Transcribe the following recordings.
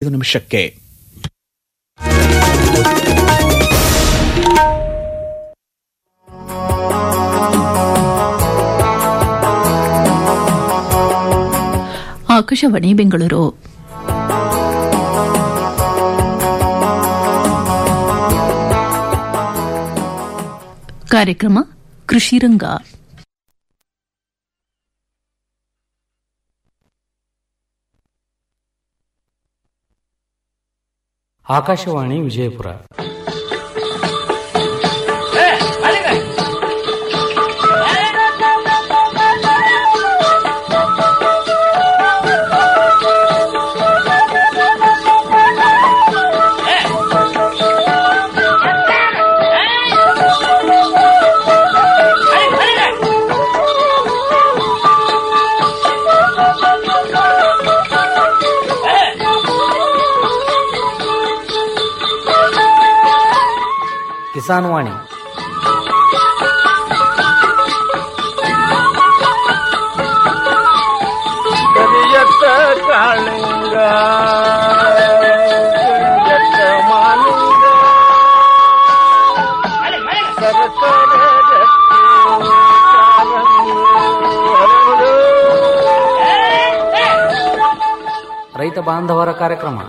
ಐದು ನಿಮಿಷಕ್ಕೆ ಆಕಾಶವಾಣಿ ಬೆಂಗಳೂರು ಕಾರ್ಯಕ್ರಮ ಕೃಷಿರಂಗ ಆಕಾಶವಾಣಿ ವಿಜಯಪುರ ಕಿಸಾನ್ ವಾಣಿ ಕರಿಯತ್ತ ಕಾಳಿಂಗ ಕರಿಯತ್ತ ಮಾಲಿಂಗ ಸರಸರ ರತ್ನ ಕಾಲಂದು ಹರಡು. ರೈತ ಬಾಂಧವರ ಕಾರ್ಯಕ್ರಮ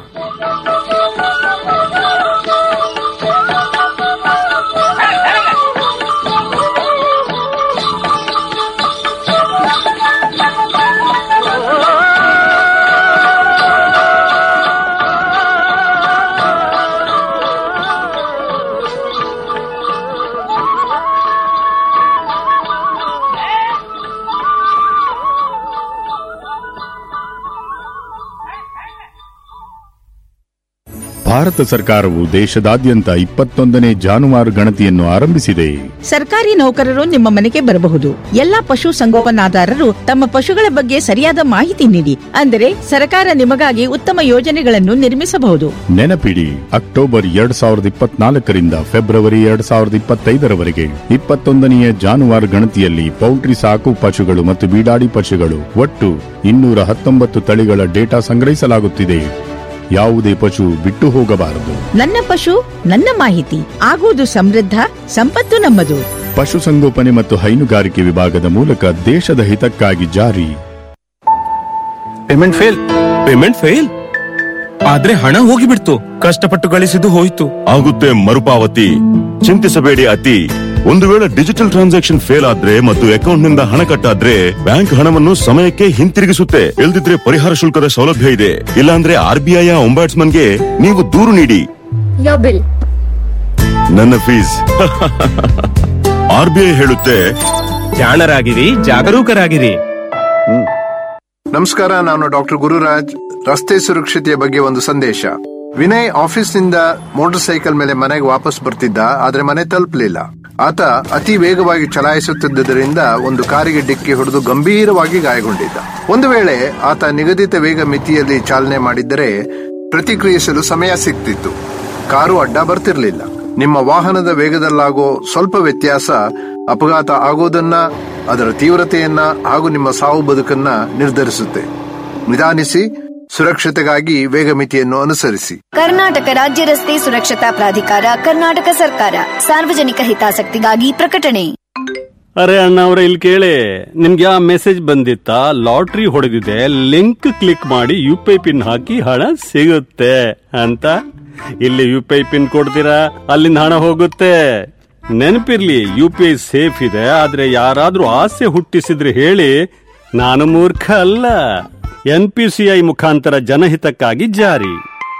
ಭಾರತ ಸರ್ಕಾರವು ದೇಶದಾದ್ಯಂತ ಇಪ್ಪತ್ತೊಂದನೇ ಜಾನುವಾರು ಗಣತಿಯನ್ನು ಆರಂಭಿಸಿದೆ ಸರ್ಕಾರಿ ನೌಕರರು ನಿಮ್ಮ ಮನೆಗೆ ಬರಬಹುದು ಎಲ್ಲಾ ಪಶು ಸಂಗೋಪನಾದಾರರು ತಮ್ಮ ಪಶುಗಳ ಬಗ್ಗೆ ಸರಿಯಾದ ಮಾಹಿತಿ ನೀಡಿ ಅಂದರೆ ಸರ್ಕಾರ ನಿಮಗಾಗಿ ಉತ್ತಮ ಯೋಜನೆಗಳನ್ನು ನಿರ್ಮಿಸಬಹುದು ನೆನಪಿಡಿ ಅಕ್ಟೋಬರ್ ಎರಡ್ ಸಾವಿರದ ಇಪ್ಪತ್ನಾಲ್ಕರಿಂದ ಫೆಬ್ರವರಿ ಎರಡ್ ಸಾವಿರದ ಇಪ್ಪತ್ತೈದರವರೆಗೆ ಇಪ್ಪತ್ತೊಂದನೆಯ ಜಾನುವಾರು ಗಣತಿಯಲ್ಲಿ ಪೌಲ್ಟ್ರಿ ಸಾಕು ಪಶುಗಳು ಮತ್ತು ಬೀಡಾಡಿ ಪಶುಗಳು ಒಟ್ಟು ಇನ್ನೂರ ಹತ್ತೊಂಬತ್ತು ತಳಿಗಳ ಡೇಟಾ ಸಂಗ್ರಹಿಸಲಾಗುತ್ತಿದೆ ಯಾವುದೇ ಪಶು ಬಿಟ್ಟು ಹೋಗಬಾರದು ನನ್ನ ಪಶು ನನ್ನ ಮಾಹಿತಿ ಆಗುವುದು ಸಮೃದ್ಧ ಸಂಪತ್ತು ನಮ್ಮದು ಪಶುಸಂಗೋಪನೆ ಮತ್ತು ಹೈನುಗಾರಿಕೆ ವಿಭಾಗದ ಮೂಲಕ ದೇಶದ ಹಿತಕ್ಕಾಗಿ ಜಾರಿ ಪೇಮೆಂಟ್ ಫೇಲ್ ಪೇಮೆಂಟ್ ಫೇಲ್ ಆದ್ರೆ ಹಣ ಹೋಗಿಬಿಡ್ತು ಕಷ್ಟಪಟ್ಟು ಗಳಿಸಿದ್ದು ಹೋಯ್ತು ಆಗುತ್ತೆ ಮರುಪಾವತಿ ಚಿಂತಿಸಬೇಡಿ ಅತಿ ಒಂದು ವೇಳೆ ಡಿಜಿಟಲ್ ಟ್ರಾನ್ಸಾಕ್ಷನ್ ಫೇಲ್ ಆದ್ರೆ ಮತ್ತು ಅಕೌಂಟ್ ನಿಂದ ಹಣ ಕಟ್ಟಾದ್ರೆ ಬ್ಯಾಂಕ್ ಹಣವನ್ನು ಸಮಯಕ್ಕೆ ಹಿಂತಿರುಗಿಸುತ್ತೆ ಇಲ್ದಿದ್ರೆ ಪರಿಹಾರ ಶುಲ್ಕದ ಸೌಲಭ್ಯ ಇದೆ ಇಲ್ಲಾಂದ್ರೆ ಆರ್ ಬಿ ಐ ಗೆ ನೀವು ದೂರು ನೀಡಿ Your bill. ನನ್ನ ಫೀಸ್ ಆರ್ ಬಿ ಐ ಹೇಳುತ್ತೆ ಜಾಣರಾಗಿರಿ ಜಾಗರೂಕರಾಗಿರಿ ನಮಸ್ಕಾರ ನಾನು ಡಾಕ್ಟರ್ ಗುರುರಾಜ್ ರಸ್ತೆ ಸುರಕ್ಷತೆಯ ಬಗ್ಗೆ ಒಂದು ಸಂದೇಶ ವಿನಯ್ ಆಫೀಸ್ನಿಂದ ಮೋಟಾರ್ ಸೈಕಲ್ ಮೇಲೆ ಮನೆಗೆ ವಾಪಸ್ ಬರ್ತಿದ್ದ ಆದ್ರೆ ಮನೆ ತಲುಪಲಿಲ್ಲ ಆತ ಅತಿ ವೇಗವಾಗಿ ಚಲಾಯಿಸುತ್ತಿದ್ದರಿಂದ ಒಂದು ಕಾರಿಗೆ ಡಿಕ್ಕಿ ಹೊಡೆದು ಗಂಭೀರವಾಗಿ ಗಾಯಗೊಂಡಿದ್ದ ಒಂದು ವೇಳೆ ಆತ ನಿಗದಿತ ವೇಗ ಮಿತಿಯಲ್ಲಿ ಚಾಲನೆ ಮಾಡಿದ್ದರೆ ಪ್ರತಿಕ್ರಿಯಿಸಲು ಸಮಯ ಸಿಗ್ತಿತ್ತು ಕಾರು ಅಡ್ಡ ಬರ್ತಿರ್ಲಿಲ್ಲ ನಿಮ್ಮ ವಾಹನದ ವೇಗದಲ್ಲಾಗೋ ಸ್ವಲ್ಪ ವ್ಯತ್ಯಾಸ ಅಪಘಾತ ಆಗೋದನ್ನ ಅದರ ತೀವ್ರತೆಯನ್ನ ಹಾಗೂ ನಿಮ್ಮ ಸಾವು ಬದುಕನ್ನ ನಿರ್ಧರಿಸುತ್ತೆ ನಿಧಾನಿಸಿ ಸುರಕ್ಷತೆಗಾಗಿ ವೇಗ ಮಿತಿಯನ್ನು ಅನುಸರಿಸಿ ಕರ್ನಾಟಕ ರಾಜ್ಯ ರಸ್ತೆ ಸುರಕ್ಷತಾ ಪ್ರಾಧಿಕಾರ ಕರ್ನಾಟಕ ಸರ್ಕಾರ ಸಾರ್ವಜನಿಕ ಹಿತಾಸಕ್ತಿಗಾಗಿ ಪ್ರಕಟಣೆ ಅರೆ ಅಣ್ಣ ಅವ್ರೆ ಇಲ್ಲಿ ಕೇಳಿ ನಿಮ್ಗೆ ಆ ಮೆಸೇಜ್ ಬಂದಿತ್ತಾ ಲಾಟ್ರಿ ಹೊಡೆದಿದೆ ಲಿಂಕ್ ಕ್ಲಿಕ್ ಮಾಡಿ ಯು ಪಿ ಐ ಪಿನ್ ಹಾಕಿ ಹಣ ಸಿಗುತ್ತೆ ಅಂತ ಇಲ್ಲಿ ಯು ಪಿ ಐ ಪಿನ್ ಕೊಡ್ತೀರಾ ಅಲ್ಲಿಂದ ಹಣ ಹೋಗುತ್ತೆ ನೆನಪಿರ್ಲಿ ಯು ಪಿ ಐ ಸೇಫ್ ಇದೆ ಆದ್ರೆ ಯಾರಾದ್ರೂ ಆಸೆ ಹುಟ್ಟಿಸಿದ್ರೆ ಹೇಳಿ ನಾನು ಮೂರ್ಖ ಅಲ್ಲ ಎನ್ ಪಿ ಸಿ ಐ ಮುಖಾಂತರ ಜನಹಿತಕ್ಕಾಗಿ ಜಾರಿ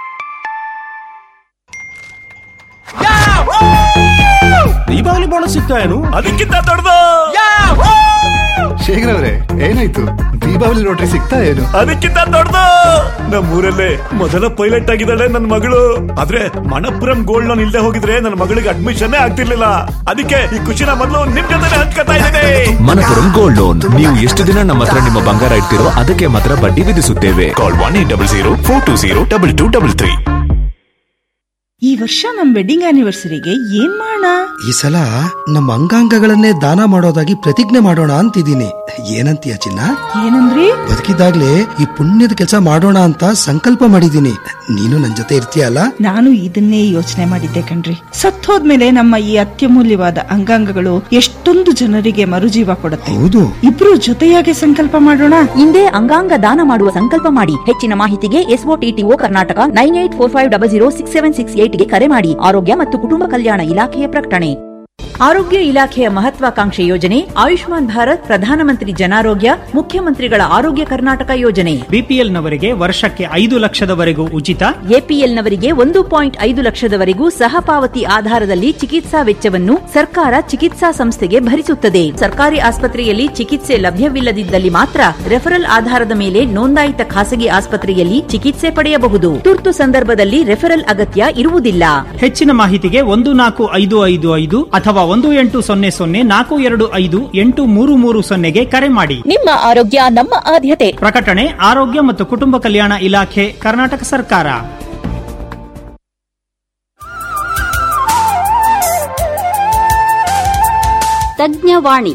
ದೀಪಾವಳಿ ಬೋನಸ್ ಸಿಗ್ತಾ ಏನು ಅದಕ್ಕಿಂತ ದೊಡ್ಡದು ಶೇಖರ್ ಅವರೇ ಏನಾಯ್ತು ದೀಪಾವಳಿ ರೋಟ್ರಿ ಸಿಗ್ತಾ ಏನು ಅದಕ್ಕಿಂತ ದೊಡ್ಡದು ನಮ್ಮೂರಲ್ಲೇ ಮೊದಲ ಪೈಲಟ್ ಆಗಿದ್ದಾಳೆ ನನ್ನ ಮಗಳು ಆದ್ರೆ ಮಣಪುರಂ ಗೋಲ್ಡ್ ಲೋನ್ ಇಲ್ದೆ ಹೋಗಿದ್ರೆ ನನ್ನ ಮಗಳಿಗೆ ಅಡ್ಮಿಷನ್ ಆಗ್ತಿರ್ಲಿಲ್ಲ ಅದಕ್ಕೆ ಈ ಖುಷಿನ ಮೊದಲು ನಿಮ್ ಜೊತೆ ಹಂಚ್ಕೊತಾ ಇದ್ದೇನೆ ಮನಪುರಂ ಗೋಲ್ಡ್ ಲೋನ್ ನೀವು ಎಷ್ಟು ದಿನ ನಮ್ಮ ಹತ್ರ ನಿಮ್ಮ ಬಂಗಾರ ಇಡ್ತಿರೋ ಅದಕ್ಕೆ ಮಾತ್ರ ಬಡ್ಡಿ ವಿಧಿಸುತ್ತೇವೆ call one eight double zero four two zero double two double three ಈ ವರ್ಷ ನಮ್ ವೆಡ್ಡಿಂಗ್ ಆನಿವರ್ಸರಿಗೆ ಏನ್ ಮಾಡೋಣ ಮಾಡೋಣ ಈ ಸಲ ನಮ್ಮ ಅಂಗಾಂಗಗಳನ್ನೇ ದಾನ ಮಾಡೋದಾಗಿ ಪ್ರತಿಜ್ಞೆ ಮಾಡೋಣ ಅಂತಿದ್ದೀನಿ ಏನಂತೀಯ ಚಿನ್ನ ಏನಂದ್ರಿ ಬದುಕಿದಾಗ್ಲೇ ಈ ಪುಣ್ಯದ ಕೆಲಸ ಮಾಡೋಣ ಅಂತ ಸಂಕಲ್ಪ ಮಾಡಿದ್ದೀನಿ ನೀನು ನನ್ ಜೊತೆ ಇರ್ತೀಯಲ್ಲ ನಾನು ಇದನ್ನೇ ಯೋಚನೆ ಮಾಡಿದ್ದೆ ಕಣ್ರಿ ಸತ್ತೋದ್ಮೇಲೆ ನಮ್ಮ ಈ ಅತ್ಯಮೂಲ್ಯವಾದ ಅಂಗಾಂಗಗಳು ಎಷ್ಟೊಂದು ಜನರಿಗೆ ಮರುಜೀವ ಕೊಡುತ್ತೆ ಹೌದು ಇಬ್ರು ಜೊತೆಯಾಗಿ ಸಂಕಲ್ಪ ಮಾಡೋಣ ಹಿಂದೆ ಅಂಗಾಂಗ ದಾನ ಮಾಡುವ ಸಂಕಲ್ಪ ಮಾಡಿ ಹೆಚ್ಚಿನ ಮಾಹಿತಿಗೆ SOTTO Karnataka nine eight four five double zero six seven six ಏಟ್ಗೆ ಕರೆ ಮಾಡಿ ಆರೋಗ್ಯ ಮತ್ತು ಕುಟುಂಬ ಕಲ್ಯಾಣ ಇಲಾಖೆಯ ಪ್ರಕಟಣೆ ಆರೋಗ್ಯ ಇಲಾಖೆಯ ಮಹತ್ವಾಕಾಂಕ್ಷೆ ಯೋಜನೆ ಆಯುಷ್ಮಾನ್ ಭಾರತ್ ಪ್ರಧಾನಮಂತ್ರಿ ಜನಾರೋಗ್ಯ ಮುಖ್ಯಮಂತ್ರಿಗಳ ಆರೋಗ್ಯ ಕರ್ನಾಟಕ ಯೋಜನೆ ಬಿಪಿಎಲ್ ನವರಿಗೆ ವರ್ಷಕ್ಕೆ ಐದು ಲಕ್ಷದವರೆಗೂ ಉಚಿತ ಎಪಿಎಲ್ ನವರಿಗೆ ಒಂದು ಪಾಯಿಂಟ್ ಐದು ಲಕ್ಷದವರೆಗೂ ಸಹಪಾವತಿ ಆಧಾರದಲ್ಲಿ ಚಿಕಿತ್ಸಾ ವೆಚ್ಚವನ್ನು ಸರ್ಕಾರ ಚಿಕಿತ್ಸಾ ಸಂಸ್ಥೆಗೆ ಭರಿಸುತ್ತದೆ ಸರ್ಕಾರಿ ಆಸ್ಪತ್ರೆಯಲ್ಲಿ ಚಿಕಿತ್ಸೆ ಲಭ್ಯವಿಲ್ಲದಿದ್ದಲ್ಲಿ ಮಾತ್ರ ರೆಫರಲ್ ಆಧಾರದ ಮೇಲೆ ನೋಂದಾಯಿತ ಖಾಸಗಿ ಆಸ್ಪತ್ರೆಯಲ್ಲಿ ಚಿಕಿತ್ಸೆ ಪಡೆಯಬಹುದು ತುರ್ತು ಸಂದರ್ಭದಲ್ಲಿ ರೆಫರಲ್ ಅಗತ್ಯ ಇರುವುದಿಲ್ಲ ಹೆಚ್ಚಿನ ಮಾಹಿತಿಗೆ ಒಂದು ನಾಲ್ಕು ಐದು ಐದು ಐದು ಅಥವಾ ಒಂದು ಎಂಟು ಸೊನ್ನೆ ಸೊನ್ನೆ ನಾಲ್ಕು ಎರಡು ಐದು ಎಂಟು ಮೂರು ಮೂರು ಸೊನ್ನೆಗೆ ಕರೆ ಮಾಡಿ ನಿಮ್ಮ ಆರೋಗ್ಯ ನಮ್ಮ ಆದ್ಯತೆ ಪ್ರಕಟಣೆ ಆರೋಗ್ಯ ಮತ್ತು ಕುಟುಂಬ ಕಲ್ಯಾಣ ಇಲಾಖೆ ಕರ್ನಾಟಕ ಸರ್ಕಾರ ತಜ್ಞವಾಣಿ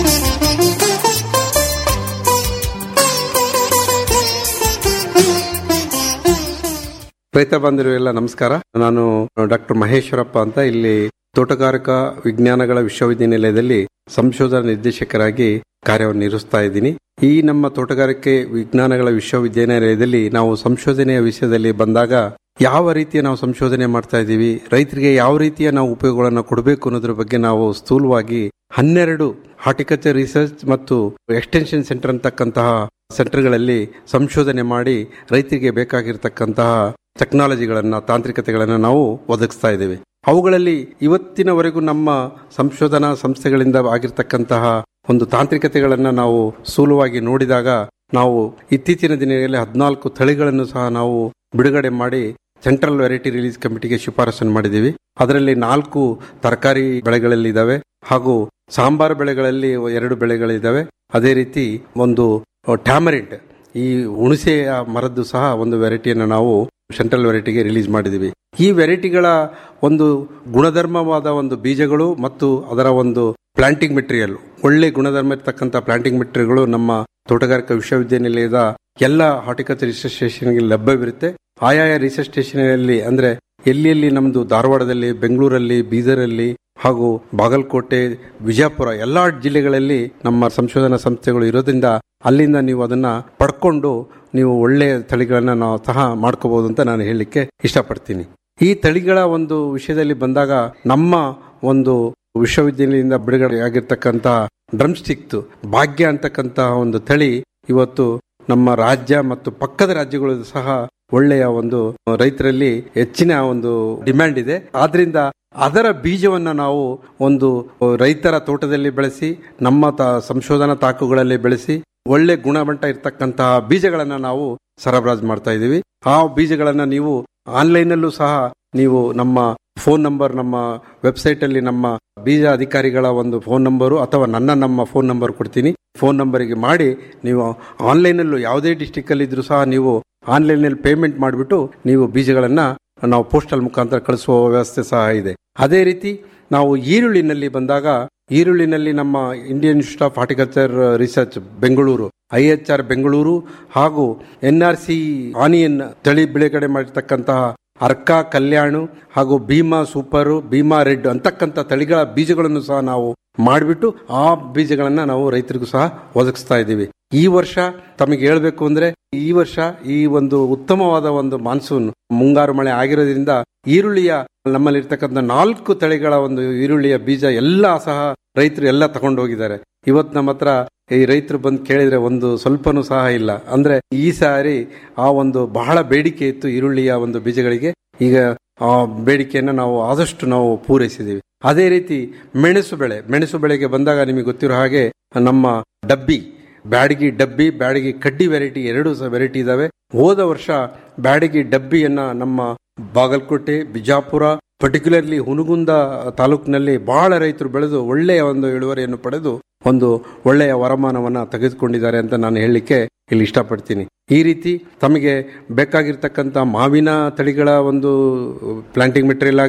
ರೈತ ಬಾಂಧವರಿಗೆಲ್ಲ ನಮಸ್ಕಾರ ನಾನು ಡಾಕ್ಟರ್ ಮಹೇಶ್ವರಪ್ಪ ಅಂತ ಇಲ್ಲಿ ತೋಟಗಾರಿಕಾ ವಿಜ್ಞಾನಗಳ ವಿಶ್ವವಿದ್ಯಾನಿಲಯದಲ್ಲಿ ಸಂಶೋಧನಾ ನಿರ್ದೇಶಕರಾಗಿ ಕಾರ್ಯವನ್ನು ನಿರ್ವಹಿಸ್ತಾ ಇದ್ದೀನಿ ಈ ನಮ್ಮ ತೋಟಗಾರಿಕೆ ವಿಜ್ಞಾನಗಳ ವಿಶ್ವವಿದ್ಯಾನಿಲಯದಲ್ಲಿ ನಾವು ಸಂಶೋಧನೆಯ ವಿಷಯದಲ್ಲಿ ಬಂದಾಗ ಯಾವ ರೀತಿಯ ನಾವು ಸಂಶೋಧನೆ ಮಾಡ್ತಾ ಇದ್ದೀವಿ ರೈತರಿಗೆ ಯಾವ ರೀತಿಯ ನಾವು ಉಪಯೋಗಗಳನ್ನು ಕೊಡಬೇಕು ಅನ್ನೋದ್ರ ಬಗ್ಗೆ ನಾವು ಸ್ಥೂಲವಾಗಿ ಹನ್ನೆರಡು ಹಾರ್ಟಿಕಲ್ಚರ್ ರಿಸರ್ಚ್ ಮತ್ತು ಎಕ್ಸ್ಟೆನ್ಷನ್ ಸೆಂಟರ್ ಅಂತಕ್ಕಂತಹ ಸೆಂಟರ್ಗಳಲ್ಲಿ ಸಂಶೋಧನೆ ಮಾಡಿ ರೈತರಿಗೆ ಬೇಕಾಗಿರ್ತಕ್ಕಂತಹ ಟೆಕ್ನಾಲಜಿಗಳನ್ನ ತಾಂತ್ರಿಕತೆಗಳನ್ನ ನಾವು ಒದಗಿಸ್ತಾ ಇದ್ದೇವೆ ಅವುಗಳಲ್ಲಿ ಇವತ್ತಿನವರೆಗೂ ನಮ್ಮ ಸಂಶೋಧನಾ ಸಂಸ್ಥೆಗಳಿಂದ ಆಗಿರ್ತಕ್ಕಂತಹ ಒಂದು ತಾಂತ್ರಿಕತೆಗಳನ್ನ ನಾವು ಸ್ಥೂಲವಾಗಿ ನೋಡಿದಾಗ ನಾವು ಇತ್ತೀಚಿನ ದಿನಗಳಲ್ಲಿ ಹದಿನಾಲ್ಕು ತಳಿಗಳನ್ನು ಸಹ ನಾವು ಬಿಡುಗಡೆ ಮಾಡಿ ಸೆಂಟ್ರಲ್ ವೆರೈಟಿ ರಿಲೀಸ್ ಕಮಿಟಿಗೆ ಶಿಫಾರಸನ್ನು ಮಾಡಿದ್ದೀವಿ ಅದರಲ್ಲಿ ನಾಲ್ಕು ತರಕಾರಿ ಬೆಳೆಗಳಲ್ಲಿ ಇದಾವೆ ಹಾಗೂ ಸಾಂಬಾರು ಬೆಳೆಗಳಲ್ಲಿ ಎರಡು ಬೆಳೆಗಳಿದ್ದಾವೆ ಅದೇ ರೀತಿ ಒಂದು ಟ್ಯಾಮರಿಂಟ್ ಈ ಹುಣಸೆಯ ಮರದ್ದು ಸಹ ಒಂದು ವೆರೈಟಿಯನ್ನು ನಾವು ಸೆಂಟ್ರಲ್ ವೆರೈಟಿಗೆ ರಿಲೀಸ್ ಮಾಡಿದ್ದೀವಿ ಈ ವೆರೈಟಿಗಳ ಒಂದು ಗುಣಧರ್ಮವಾದ ಒಂದು ಬೀಜಗಳು ಮತ್ತು ಅದರ ಒಂದು ಪ್ಲಾಂಟಿಂಗ್ ಮೆಟೀರಿಯಲ್ ಒಳ್ಳೆ ಗುಣಧರ್ಮ ಇರ್ತಕ್ಕಂಥ ಪ್ಲಾಂಟಿಂಗ್ ಮೆಟೀರಿಯಲ್ಗಳು ನಮ್ಮ ತೋಟಗಾರಿಕಾ ವಿಶ್ವವಿದ್ಯಾನಿಲಯದ ಎಲ್ಲ ಹಾರ್ಟಿಕಲ್ಚರ್ ರಿಸರ್ಚ್ ಸ್ಟೇಷನ್ಗೆ ಲಭ್ಯವಿರುತ್ತೆ ಆಯಾಯ ರಿಸರ್ಚ್ ಸ್ಟೇಷನಲ್ಲಿ ಅಂದ್ರೆ ಎಲ್ಲಿ ಎಲ್ಲಿ ನಮ್ದು ಧಾರವಾಡದಲ್ಲಿ ಬೆಂಗಳೂರಲ್ಲಿ ಬೀದರಲ್ಲಿ ಹಾಗೂ ಬಾಗಲಕೋಟೆ ವಿಜಯಪುರ ಎಲ್ಲಾ ಜಿಲ್ಲೆಗಳಲ್ಲಿ ನಮ್ಮ ಸಂಶೋಧನಾ ಸಂಸ್ಥೆಗಳು ಇರೋದ್ರಿಂದ ಅಲ್ಲಿಂದ ನೀವು ಅದನ್ನ ಪಡ್ಕೊಂಡು ನೀವು ಒಳ್ಳೆಯ ತಳಿಗಳನ್ನ ನಾವು ಸಹ ಮಾಡ್ಕೋಬಹುದು ಅಂತ ನಾನು ಹೇಳಲಿಕ್ಕೆ ಇಷ್ಟಪಡ್ತೀನಿ ಈ ತಳಿಗಳ ಒಂದು ವಿಷಯದಲ್ಲಿ ಬಂದಾಗ ನಮ್ಮ ಒಂದು ವಿಶ್ವವಿದ್ಯಾನಿಲಯದಿಂದ ಬಿಡುಗಡೆ ಆಗಿರ್ತಕ್ಕಂಥ ಡ್ರಮ್ ಸ್ಟಿಕ್ ಭಾಗ್ಯ ಅಂತಕ್ಕಂತಹ ಒಂದು ತಳಿ ಇವತ್ತು ನಮ್ಮ ರಾಜ್ಯ ಮತ್ತು ಪಕ್ಕದ ರಾಜ್ಯಗಳು ಸಹ ಒಳ್ಳೆಯ ಒಂದು ರೈತರಲ್ಲಿ ಹೆಚ್ಚಿನ ಒಂದು ಡಿಮ್ಯಾಂಡ್ ಇದೆ ಆದ್ರಿಂದ ಅದರ ಬೀಜವನ್ನ ನಾವು ಒಂದು ರೈತರ ತೋಟದಲ್ಲಿ ಬೆಳೆಸಿ ನಮ್ಮ ತ- ಸಂಶೋಧನಾ ತಾಕುಗಳಲ್ಲಿ ಬೆಳೆಸಿ ಒಳ್ಳೆ ಗುಣಮಟ್ಟ ಇರ್ತಕ್ಕಂತಹ ಬೀಜಗಳನ್ನ ನಾವು ಸರಬರಾಜು ಮಾಡ್ತಾ ಇದ್ದೀವಿ ಆ ಬೀಜಗಳನ್ನ ನೀವು ಆನ್ಲೈನ್ ಅಲ್ಲೂ ಸಹ ನೀವು ನಮ್ಮ ಫೋನ್ ನಂಬರ್ ನಮ್ಮ ವೆಬ್ಸೈಟ್ ಅಲ್ಲಿ ನಮ್ಮ ಬೀಜ ಅಧಿಕಾರಿಗಳ ಒಂದು ಫೋನ್ ನಂಬರು ಅಥವಾ ನನ್ನ ನಮ್ಮ ಫೋನ್ ನಂಬರ್ ಕೊಡ್ತೀನಿ ಫೋನ್ ನಂಬರಿಗೆ ಮಾಡಿ ನೀವು ಆನ್ಲೈನ್ ಅಲ್ಲೂ ಯಾವುದೇ ಡಿಸ್ಟಿಕ್ ಅಲ್ಲಿ ಇದ್ರೂ ಸಹ ನೀವು ಆನ್ಲೈನ್ ಅಲ್ಲಿ ಪೇಮೆಂಟ್ ಮಾಡಿಬಿಟ್ಟು ನೀವು ಬೀಜಗಳನ್ನ ನಾವು ಪೋಸ್ಟಲ್ ಮುಖಾಂತರ ಕಳಿಸುವ ವ್ಯವಸ್ಥೆ ಸಹ ಇದೆ ಅದೇ ರೀತಿ ನಾವು ಈರುಳ್ಳಿನಲ್ಲಿ ಬಂದಾಗ ಈರುಳ್ಳಿನಲ್ಲಿ ನಮ್ಮ Indian institute of horticulture research Bengaluru I H R Bengaluru ಹಾಗೂ ಎನ್ ಆರ್ ಸಿ ಆನಿಯನ್ ತಳಿ ಬಿಡುಗಡೆ ಮಾಡಿರ್ತಕ್ಕಂತಹ ಅರ್ಕಾ ಕಲ್ಯಾಣು ಹಾಗೂ ಭೀಮಾ ಸೂಪರ್ ಭೀಮಾ ರೆಡ್ ಅಂತಕ್ಕಂಥ ತಳಿಗಳ ಬೀಜಗಳನ್ನು ಸಹ ನಾವು ಮಾಡಿಬಿಟ್ಟು ಆ ಬೀಜಗಳನ್ನ ನಾವು ರೈತರಿಗೂ ಸಹ ಒದಗಿಸ್ತಾ ಇದ್ದೀವಿ ಈ ವರ್ಷ ತಮಗೆ ಹೇಳ್ಬೇಕು ಅಂದ್ರೆ ಈ ವರ್ಷ ಈ ಒಂದು ಉತ್ತಮವಾದ ಒಂದು ಮಾನ್ಸೂನ್ ಮುಂಗಾರು ಮಳೆ ಆಗಿರೋದ್ರಿಂದ ಈರುಳ್ಳಿಯ ನಮ್ಮಲ್ಲಿರ್ತಕ್ಕಂಥ ನಾಲ್ಕು ತಳಿಗಳ ಒಂದು ಈರುಳ್ಳಿಯ ಬೀಜ ಎಲ್ಲ ಸಹ ರೈತರು ಎಲ್ಲ ತಗೊಂಡು ಹೋಗಿದ್ದಾರೆ ಇವತ್ತು ನಮ್ಮ ಹತ್ರ ಈ ರೈತರು ಬಂದು ಕೇಳಿದ್ರೆ ಒಂದು ಸ್ವಲ್ಪನೂ ಸಹ ಇಲ್ಲ ಅಂದ್ರೆ ಈ ಸಾರಿ ಆ ಒಂದು ಬಹಳ ಬೇಡಿಕೆ ಇತ್ತು ಈರುಳ್ಳಿಯ ಒಂದು ಬೀಜಗಳಿಗೆ ಈಗ ಆ ಬೇಡಿಕೆಯನ್ನು ನಾವು ಆದಷ್ಟು ನಾವು ಪೂರೈಸಿದ್ದೀವಿ ಅದೇ ರೀತಿ ಮೆಣಸು ಬೆಳೆ ಮೆಣಸು ಬೆಳೆಗೆ ಬಂದಾಗ ನಿಮಗೆ ಗೊತ್ತಿರೋ ಹಾಗೆ ನಮ್ಮ ಡಬ್ಬಿ ಬ್ಯಾಡಗಿ ಡಬ್ಬಿ ಬ್ಯಾಡಗಿ ಕಡ್ಡಿ ವೆರೈಟಿ ಎರಡು ಸಹ ವೆರೈಟಿ ಇದಾವೆ ಹೋದ ವರ್ಷ ಬ್ಯಾಡಗಿ ಡಬ್ಬಿಯನ್ನ ನಮ್ಮ ಬಾಗಲಕೋಟೆ ಬಿಜಾಪುರ ಪರ್ಟಿಕ್ಯುಲರ್ಲಿ ಹುನಗುಂದ ತಾಲೂಕಿನಲ್ಲಿ ಬಹಳ ರೈತರು ಬೆಳೆದು ಒಳ್ಳೆಯ ಒಂದು ಇಳುವರಿಯನ್ನು ಪಡೆದು ಒಂದು ಒಳ್ಳೆಯ ವರಮಾನವನ್ನ ತೆಗೆದುಕೊಂಡಿದ್ದಾರೆ ಅಂತ ನಾನು ಹೇಳಲಿಕ್ಕೆ ಇಲ್ಲಿ ಇಷ್ಟಪಡ್ತೀನಿ ಈ ರೀತಿ ತಮಗೆ ಬೇಕಾಗಿರ್ತಕ್ಕಂಥ ಮಾವಿನ ತಳಿಗಳ ಒಂದು ಪ್ಲಾಂಟಿಂಗ್ ಮೆಟೀರಿಯಲ್ ಆಗಲಿ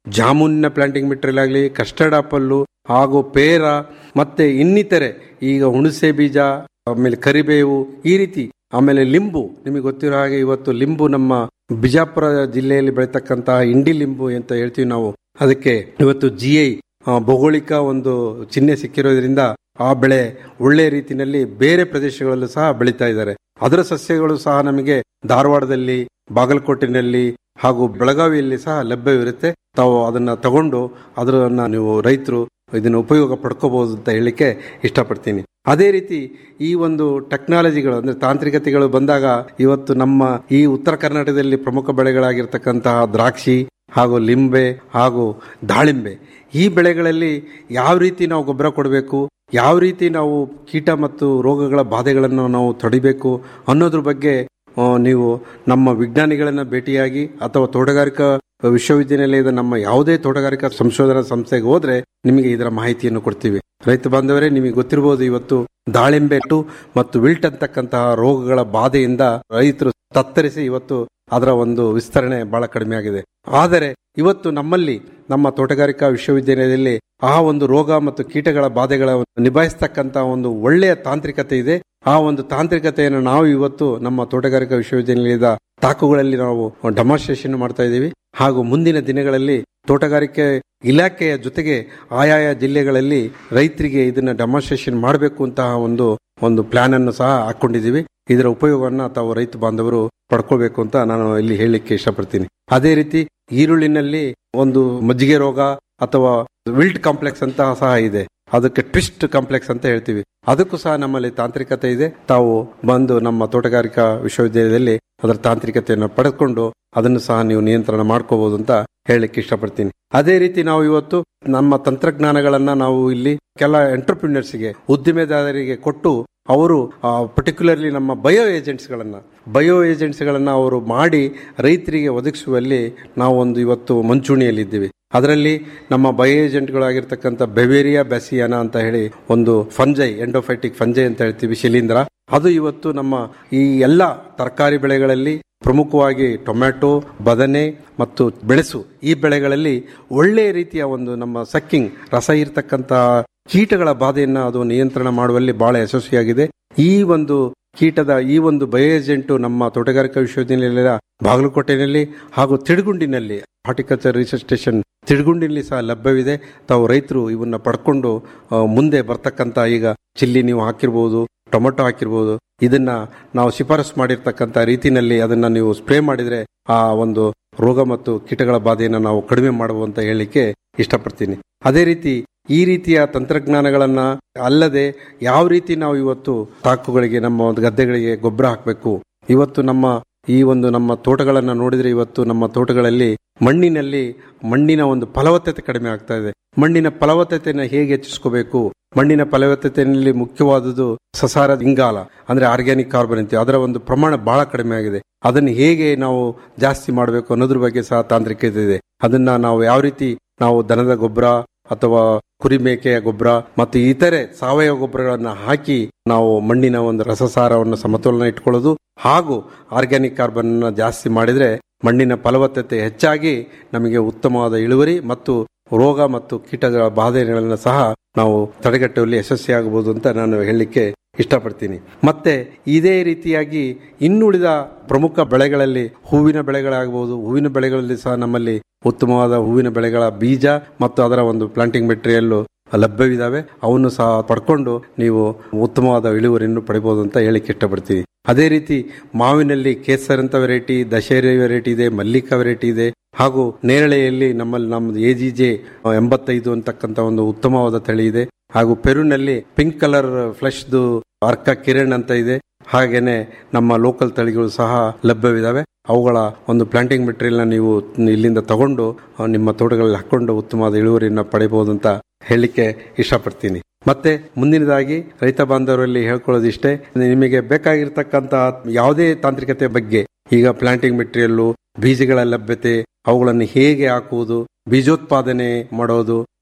ಜಾಮೂನಿನ ಪ್ಲಾಂಟಿಂಗ್ ಮೆಟೀರಿಯಲ್ ಆಗಲಿ ಕಸ್ಟರ್ಡ್ ಆಪಲ್ಲು ಹಾಗೂ ಪೇರ ಮತ್ತೆ ಇನ್ನಿತರೆ ಈಗ ಹುಣಸೆ ಬೀಜ ಆಮೇಲೆ ಕರಿಬೇವು ಈ ರೀತಿ ಆಮೇಲೆ ಲಿಂಬು ನಿಮಗೆ ಗೊತ್ತಿರೋ ಹಾಗೆ ಇವತ್ತು ಲಿಂಬು ನಮ್ಮ ಬಿಜಾಪುರ ಜಿಲ್ಲೆಯಲ್ಲಿ ಬೆಳೀತಕ್ಕಂತಹ ಇಂಡಿ ಲಿಂಬು ಅಂತ ಹೇಳ್ತೀವಿ ನಾವು ಅದಕ್ಕೆ ಇವತ್ತು ಜಿ ಐ ಭೌಗೋಳಿಕ ಒಂದು ಚಿಹ್ನೆ ಸಿಕ್ಕಿರೋದ್ರಿಂದ ಆ ಬೆಳೆ ಒಳ್ಳೆ ರೀತಿಯಲ್ಲಿ ಬೇರೆ ಪ್ರದೇಶಗಳಲ್ಲೂ ಸಹ ಬೆಳೀತಾ ಇದ್ದಾರೆ ಅದರ ಸಸ್ಯಗಳು ಸಹ ನಮಗೆ ಧಾರವಾಡದಲ್ಲಿ ಬಾಗಲಕೋಟೆನಲ್ಲಿ ಹಾಗೂ ಬೆಳಗಾವಿಯಲ್ಲಿ ಸಹ ಲಭ್ಯವಿರುತ್ತೆ ತಾವು ಅದನ್ನ ತಗೊಂಡು ಅದನ್ನ ನೀವು ರೈತರು ಇದನ್ನ ಉಪಯೋಗ ಪಡ್ಕೋಬಹುದು ಅಂತ ಹೇಳಲಿಕ್ಕೆ ಇಷ್ಟಪಡ್ತೀನಿ ಅದೇ ರೀತಿ ಈ ಒಂದು ಟೆಕ್ನಾಲಜಿಗಳು ಅಂದ್ರೆ ತಾಂತ್ರಿಕತೆಗಳು ಬಂದಾಗ ಇವತ್ತು ನಮ್ಮ ಈ ಉತ್ತರ ಕರ್ನಾಟಕದಲ್ಲಿ ಪ್ರಮುಖ ಬೆಳೆಗಳಾಗಿರ್ತಕ್ಕಂತಹ ದ್ರಾಕ್ಷಿ ಹಾಗೂ ಲಿಂಬೆ ಹಾಗೂ ದಾಳಿಂಬೆ ಈ ಬೆಳೆಗಳಲ್ಲಿ ಯಾವ ರೀತಿ ನಾವು ಗೊಬ್ಬರ ಕೊಡಬೇಕು ಯಾವ ರೀತಿ ನಾವು ಕೀಟ ಮತ್ತು ರೋಗಗಳ ಬಾಧೆಗಳನ್ನು ನಾವು ತಡಿಬೇಕು ಅನ್ನೋದ್ರ ಬಗ್ಗೆ ಆ, ನೀವು ನಮ್ಮ ವಿಜ್ಞಾನಿಗಳನ್ನ ಭೇಟಿಯಾಗಿ ಅಥವಾ ತೋಟಗಾರಿಕಾ ವಿಶ್ವವಿದ್ಯಾನಿಲಯದ ನಮ್ಮ ಯಾವುದೇ ತೋಟಗಾರಿಕಾ ಸಂಶೋಧನಾ ಸಂಸ್ಥೆಗೆ ಹೋದ್ರೆ ನಿಮಗೆ ಇದರ ಮಾಹಿತಿಯನ್ನು ಕೊಡ್ತೀವಿ ರೈತ ಬಾಂಧವರೇ ನಿಮಗೆ ಗೊತ್ತಿರಬಹುದು ಇವತ್ತು ದಾಳಿಂಬೆ ಟು ಮತ್ತು ವಿಲ್ಟ್ ಅಂತಕ್ಕಂತಹ ರೋಗಗಳ ಬಾಧೆಯಿಂದ ರೈತರು ತತ್ತರಿಸಿ ಇವತ್ತು ಅದರ ಒಂದು ವಿಸ್ತರಣೆ ಬಹಳ ಕಡಿಮೆ ಆಗಿದೆ ಆದರೆ ಇವತ್ತು ನಮ್ಮಲ್ಲಿ ನಮ್ಮ ತೋಟಗಾರಿಕಾ ವಿಶ್ವವಿದ್ಯಾಲಯದಲ್ಲಿ ಆ ಒಂದು ರೋಗ ಮತ್ತು ಕೀಟಗಳ ಬಾಧೆಗಳ ನಿಭಾಯಿಸ್ತಕ್ಕಂತ ಒಂದು ಒಳ್ಳೆಯ ತಾಂತ್ರಿಕತೆ ಇದೆ ಆ ಒಂದು ತಾಂತ್ರಿಕತೆಯನ್ನು ನಾವು ಇವತ್ತು ನಮ್ಮ ತೋಟಗಾರಿಕಾ ವಿಶ್ವವಿದ್ಯಾನಿಲಯದ ತಾಕುಗಳಲ್ಲಿ ನಾವು ಡೆಮಾನ್ಸ್ಟ್ರೇಷನ್ ಮಾಡ್ತಾ ಇದ್ದೀವಿ ಹಾಗೂ ಮುಂದಿನ ದಿನಗಳಲ್ಲಿ ತೋಟಗಾರಿಕೆ ಇಲಾಖೆಯ ಜೊತೆಗೆ ಆಯಾಯ ಜಿಲ್ಲೆಗಳಲ್ಲಿ ರೈತರಿಗೆ ಇದನ್ನ ಡೆಮಾನ್ಸ್ಟ್ರೇಷನ್ ಮಾಡಬೇಕು ಅಂತಹ ಒಂದು ಒಂದು ಪ್ಲಾನ್ ಅನ್ನು ಸಹ ಹಾಕೊಂಡಿದ್ದೀವಿ ಇದರ ಉಪಯೋಗವನ್ನ ತಾವು ರೈತ ಬಾಂಧವರು ಪಡ್ಕೋಬೇಕು ಅಂತ ನಾನು ಇಲ್ಲಿ ಹೇಳಲಿಕ್ಕೆ ಇಷ್ಟಪಡ್ತೀನಿ ಅದೇ ರೀತಿ ಈರುಳ್ಳಿನಲ್ಲಿ ಒಂದು ಮಜ್ಜಿಗೆ ರೋಗ ಅಥವಾ ವಿಲ್ಟ್ ಕಾಂಪ್ಲೆಕ್ಸ್ ಅಂತ ಸಹ ಇದೆ ಅದಕ್ಕೆ ಟ್ವಿಸ್ಟ್ ಕಾಂಪ್ಲೆಕ್ಸ್ ಅಂತ ಹೇಳ್ತೀವಿ ಅದಕ್ಕೂ ಸಹ ನಮ್ಮಲ್ಲಿ ತಾಂತ್ರಿಕತೆ ಇದೆ ತಾವು ಬಂದು ನಮ್ಮ ತೋಟಗಾರಿಕಾ ವಿಶ್ವವಿದ್ಯಾಲಯದಲ್ಲಿ ಅದರ ತಾಂತ್ರಿಕತೆಯನ್ನು ಪಡೆದುಕೊಂಡು ಅದನ್ನು ಸಹ ನೀವು ನಿಯಂತ್ರಣ ಮಾಡ್ಕೋಬಹುದು ಅಂತ ಹೇಳಲಿಕ್ಕೆ ಇಷ್ಟಪಡ್ತೀನಿ ಅದೇ ರೀತಿ ನಾವು ಇವತ್ತು ನಮ್ಮ ತಂತ್ರಜ್ಞಾನಗಳನ್ನ ನಾವು ಇಲ್ಲಿ ಕೆಲ ಎಂಟರ್ಪ್ರಿನರ್ಸ್ಗೆ ಉದ್ದಿಮೆದಾರರಿಗೆ ಕೊಟ್ಟು ಅವರು ಪರ್ಟಿಕ್ಯುಲರ್ಲಿ ನಮ್ಮ ಬಯೋ ಏಜೆಂಟ್ಸ್ ಗಳನ್ನ ಬಯೋ ಏಜೆಂಟ್ಸ್ ಗಳನ್ನ ಅವರು ಮಾಡಿ ರೈತರಿಗೆ ಒದಗಿಸುವಲ್ಲಿ ನಾವು ಒಂದು ಇವತ್ತು ಮುಂಚೂಣಿಯಲ್ಲಿದ್ದೀವಿ ಅದರಲ್ಲಿ ನಮ್ಮ ಬಯೋ ಏಜೆಂಟ್ಗಳಾಗಿರ್ತಕ್ಕಂಥ ಬೆವೇರಿಯಾ ಬ್ಯಾಸಿಯಾನ ಅಂತ ಹೇಳಿ ಒಂದು ಫಂಜೈ ಎಂಡೋಫೈಟಿಕ್ ಫಂಜೈ ಅಂತ ಹೇಳ್ತೀವಿ ಶಿಲೀಂಧ್ರ ಅದು ಇವತ್ತು ನಮ್ಮ ಈ ಎಲ್ಲ ತರಕಾರಿ ಬೆಳೆಗಳಲ್ಲಿ ಪ್ರಮುಖವಾಗಿ ಟೊಮ್ಯಾಟೊ ಬದನೆ ಮತ್ತು ಬೆಳೆಸು ಈ ಬೆಳೆಗಳಲ್ಲಿ ಒಳ್ಳೆಯ ರೀತಿಯ ಒಂದು ನಮ್ಮ ಸಕ್ಕಿಂಗ್ ರಸ ಇರ್ತಕ್ಕಂಥ ಕೀಟಗಳ ಬಾಧೆಯನ್ನ ಅದು ನಿಯಂತ್ರಣ ಮಾಡುವಲ್ಲಿ ಬಹಳ ಯಶಸ್ವಿಯಾಗಿದೆ ಈ ಒಂದು ಕೀಟದ ಈ ಒಂದು ಬಯೋ ಏಜೆಂಟು ನಮ್ಮ ತೋಟಗಾರಿಕಾ ವಿಶ್ವವಿದ್ಯಾನಿಲಯದ ಬಾಗಲಕೋಟೆಯಲ್ಲಿ ಹಾಗೂ ತಿಡುಗುಂಡಿನಲ್ಲಿ ಹಾರ್ಟಿಕಲ್ಚರ್ ರಿಸರ್ಚ್ ಸ್ಟೇಷನ್ ತಿಡುಗುಂಡಿನಲ್ಲಿ ಸಹ ಲಭ್ಯವಿದೆ ತಾವು ರೈತರು ಇವನ್ನ ಪಡ್ಕೊಂಡು ಆ, ಮುಂದೆ ಬರ್ತಕ್ಕಂತ ಈಗ ಚಿಲ್ಲಿ ನೀವು ಹಾಕಿರ್ಬೋದು ಟೊಮೆಟೊ ಹಾಕಿರ್ಬೋದು ಇದನ್ನ ನಾವು ಶಿಫಾರಸು ಮಾಡಿರ್ತಕ್ಕಂಥ ರೀತಿನಲ್ಲಿ ಅದನ್ನ ನೀವು ಸ್ಪ್ರೇ ಮಾಡಿದ್ರೆ ಆ ಒಂದು ರೋಗ ಮತ್ತು ಕೀಟಗಳ ಬಾಧೆಯನ್ನು ನಾವು ಕಡಿಮೆ ಮಾಡಬಹುದು ಅಂತ ಹೇಳಲಿಕ್ಕೆ ಇಷ್ಟಪಡ್ತೀನಿ ಅದೇ ರೀತಿ ಈ ರೀತಿಯ ತಂತ್ರಜ್ಞಾನಗಳನ್ನ ಅಲ್ಲದೆ ಯಾವ ರೀತಿ ನಾವು ಇವತ್ತು ತಾಕುಗಳಿಗೆ ನಮ್ಮ ಒಂದು ಗದ್ದೆಗಳಿಗೆ ಗೊಬ್ಬರ ಹಾಕಬೇಕು ಇವತ್ತು ನಮ್ಮ ಈ ಒಂದು ನಮ್ಮ ತೋಟಗಳನ್ನ ನೋಡಿದ್ರೆ ಇವತ್ತು ನಮ್ಮ ತೋಟಗಳಲ್ಲಿ ಮಣ್ಣಿನಲ್ಲಿ ಮಣ್ಣಿನ ಒಂದು ಫಲವತ್ತತೆ ಕಡಿಮೆ ಆಗ್ತಾ ಇದೆ ಮಣ್ಣಿನ ಫಲವತ್ತತೆಯನ್ನು ಹೇಗೆ ಹೆಚ್ಚಿಸ್ಕೋಬೇಕು ಮಣ್ಣಿನ ಫಲವತ್ತತೆಯಲ್ಲಿ ಮುಖ್ಯವಾದುದು ಸಸಾರ ಇಂಗಾಲ ಅಂದ್ರೆ ಆರ್ಗ್ಯಾನಿಕ್ ಕಾರ್ಬನ್ ಅಂತೀವಿ ಅದರ ಒಂದು ಪ್ರಮಾಣ ಬಹಳ ಕಡಿಮೆ ಆಗಿದೆ ಅದನ್ನು ಹೇಗೆ ನಾವು ಜಾಸ್ತಿ ಮಾಡಬೇಕು ಅನ್ನೋದ್ರ ಬಗ್ಗೆ ಸಹ ತಾಂತ್ರಿಕತೆ ಇದೆ ಅದನ್ನ ನಾವು ಯಾವ ರೀತಿ ನಾವು ದನದ ಗೊಬ್ಬರ ಅಥವಾ ಕುರಿ ಮೇಕೆಯ ಗೊಬ್ಬರ ಮತ್ತು ಇತರೆ ಸಾವಯವ ಗೊಬ್ಬರಗಳನ್ನ ಹಾಕಿ ನಾವು ಮಣ್ಣಿನ ಒಂದು ರಸಸಾರವನ್ನು ಸಮತೋಲನ ಇಟ್ಕೊಳ್ಳೋದು ಹಾಗೂ ಆರ್ಗ್ಯಾನಿಕ್ ಕಾರ್ಬನ್ ಜಾಸ್ತಿ ಮಾಡಿದ್ರೆ ಮಣ್ಣಿನ ಫಲವತ್ತತೆ ಹೆಚ್ಚಾಗಿ ನಮಗೆ ಉತ್ತಮವಾದ ಇಳುವರಿ ಮತ್ತು ರೋಗ ಮತ್ತು ಕೀಟಗಳ ಬಾಧೆಗಳನ್ನು ಸಹ ನಾವು ತಡೆಗಟ್ಟುವಲ್ಲಿ ಯಶಸ್ವಿಯಾಗಬಹುದು ಅಂತ ನಾನು ಹೇಳಲಿಕ್ಕೆ ಇಷ್ಟಪಡ್ತೀನಿ ಮತ್ತೆ ಇದೇ ರೀತಿಯಾಗಿ ಇನ್ನುಳಿದ ಪ್ರಮುಖ ಬೆಳೆಗಳಲ್ಲಿ ಹೂವಿನ ಬೆಳೆಗಳಾಗಬಹುದು ಹೂವಿನ ಬೆಳೆಗಳಲ್ಲಿ ಸಹ ನಮ್ಮಲ್ಲಿ ಉತ್ತಮವಾದ ಹೂವಿನ ಬೆಳೆಗಳ ಬೀಜ ಮತ್ತು ಅದರ ಒಂದು ಪ್ಲಾಂಟಿಂಗ್ ಮೆಟೀರಿಯಲ್ ಲಭ್ಯವಿದಾವೆ ಅವನ್ನು ಸಹ ಪಡ್ಕೊಂಡು ನೀವು ಉತ್ತಮವಾದ ಇಳುವರಿಯನ್ನು ಪಡಿಬಹುದು ಅಂತ ಹೇಳಿಕ್ಕೆ ಇಷ್ಟಪಡ್ತೀನಿ ಅದೇ ರೀತಿ ಮಾವಿನಲ್ಲಿ ಕೇಸರ್ ಅಂತ ವೆರೈಟಿ ದಶೇರಿ ವೆರೈಟಿ ಇದೆ ಮಲ್ಲಿಕಾ ವೆರೈಟಿ ಇದೆ ಹಾಗೂ ನೇರಳೆಯಲ್ಲಿ ನಮ್ಮಲ್ಲಿ ನಮ್ಮದು ಎ ಜಿ ಜೆ ಎಂಬತ್ತೈದು ಅಂತಕ್ಕಂಥ ಒಂದು ಉತ್ತಮವಾದ ತಳಿ ಇದೆ ಹಾಗೂ ಪೆರುನಲ್ಲಿ ಪಿಂಕ್ ಕಲರ್ ಫ್ಲಶ್ದು ಅರ್ಕ ಕಿರಣ್ ಅಂತ ಇದೆ ಹಾಗೇನೆ ನಮ್ಮ ಲೋಕಲ್ ತಳಿಗಳು ಸಹ ಲಭ್ಯವಿದಾವೆ ಅವುಗಳ ಒಂದು ಪ್ಲಾಂಟಿಂಗ್ ಮೆಟೀರಿಯಲ್ ನ ನೀವು ಇಲ್ಲಿಂದ ತಗೊಂಡು ಆ, ನಿಮ್ಮ ತೋಟಗಳಲ್ಲಿ ಹಾಕೊಂಡು ಉತ್ತಮವಾದ ಇಳುವರಿಯನ್ನ ಪಡೆಯಬಹುದು ಅಂತ ಹೇಳಲಿಕ್ಕೆ ಇಷ್ಟಪಡ್ತೀನಿ ಮತ್ತೆ ಮುಂದಿನದಾಗಿ ರೈತ ಬಾಂಧವರಲ್ಲಿ ಹೇಳ್ಕೊಳ್ಳೋದಿಷ್ಟೇ ನಿಮಗೆ ಬೇಕಾಗಿರ್ತಕ್ಕಂತ ಯಾವುದೇ ತಾಂತ್ರಿಕತೆ ಬಗ್ಗೆ ಈಗ ಪ್ಲಾಂಟಿಂಗ್ ಮೆಟೀರಿಯಲ್ ಬೀಜಗಳ ಲಭ್ಯತೆ ಅವುಗಳನ್ನು ಹೇಗೆ ಹಾಕುವುದು ಬೀಜೋತ್ಪಾದನೆ ಮಾಡೋದು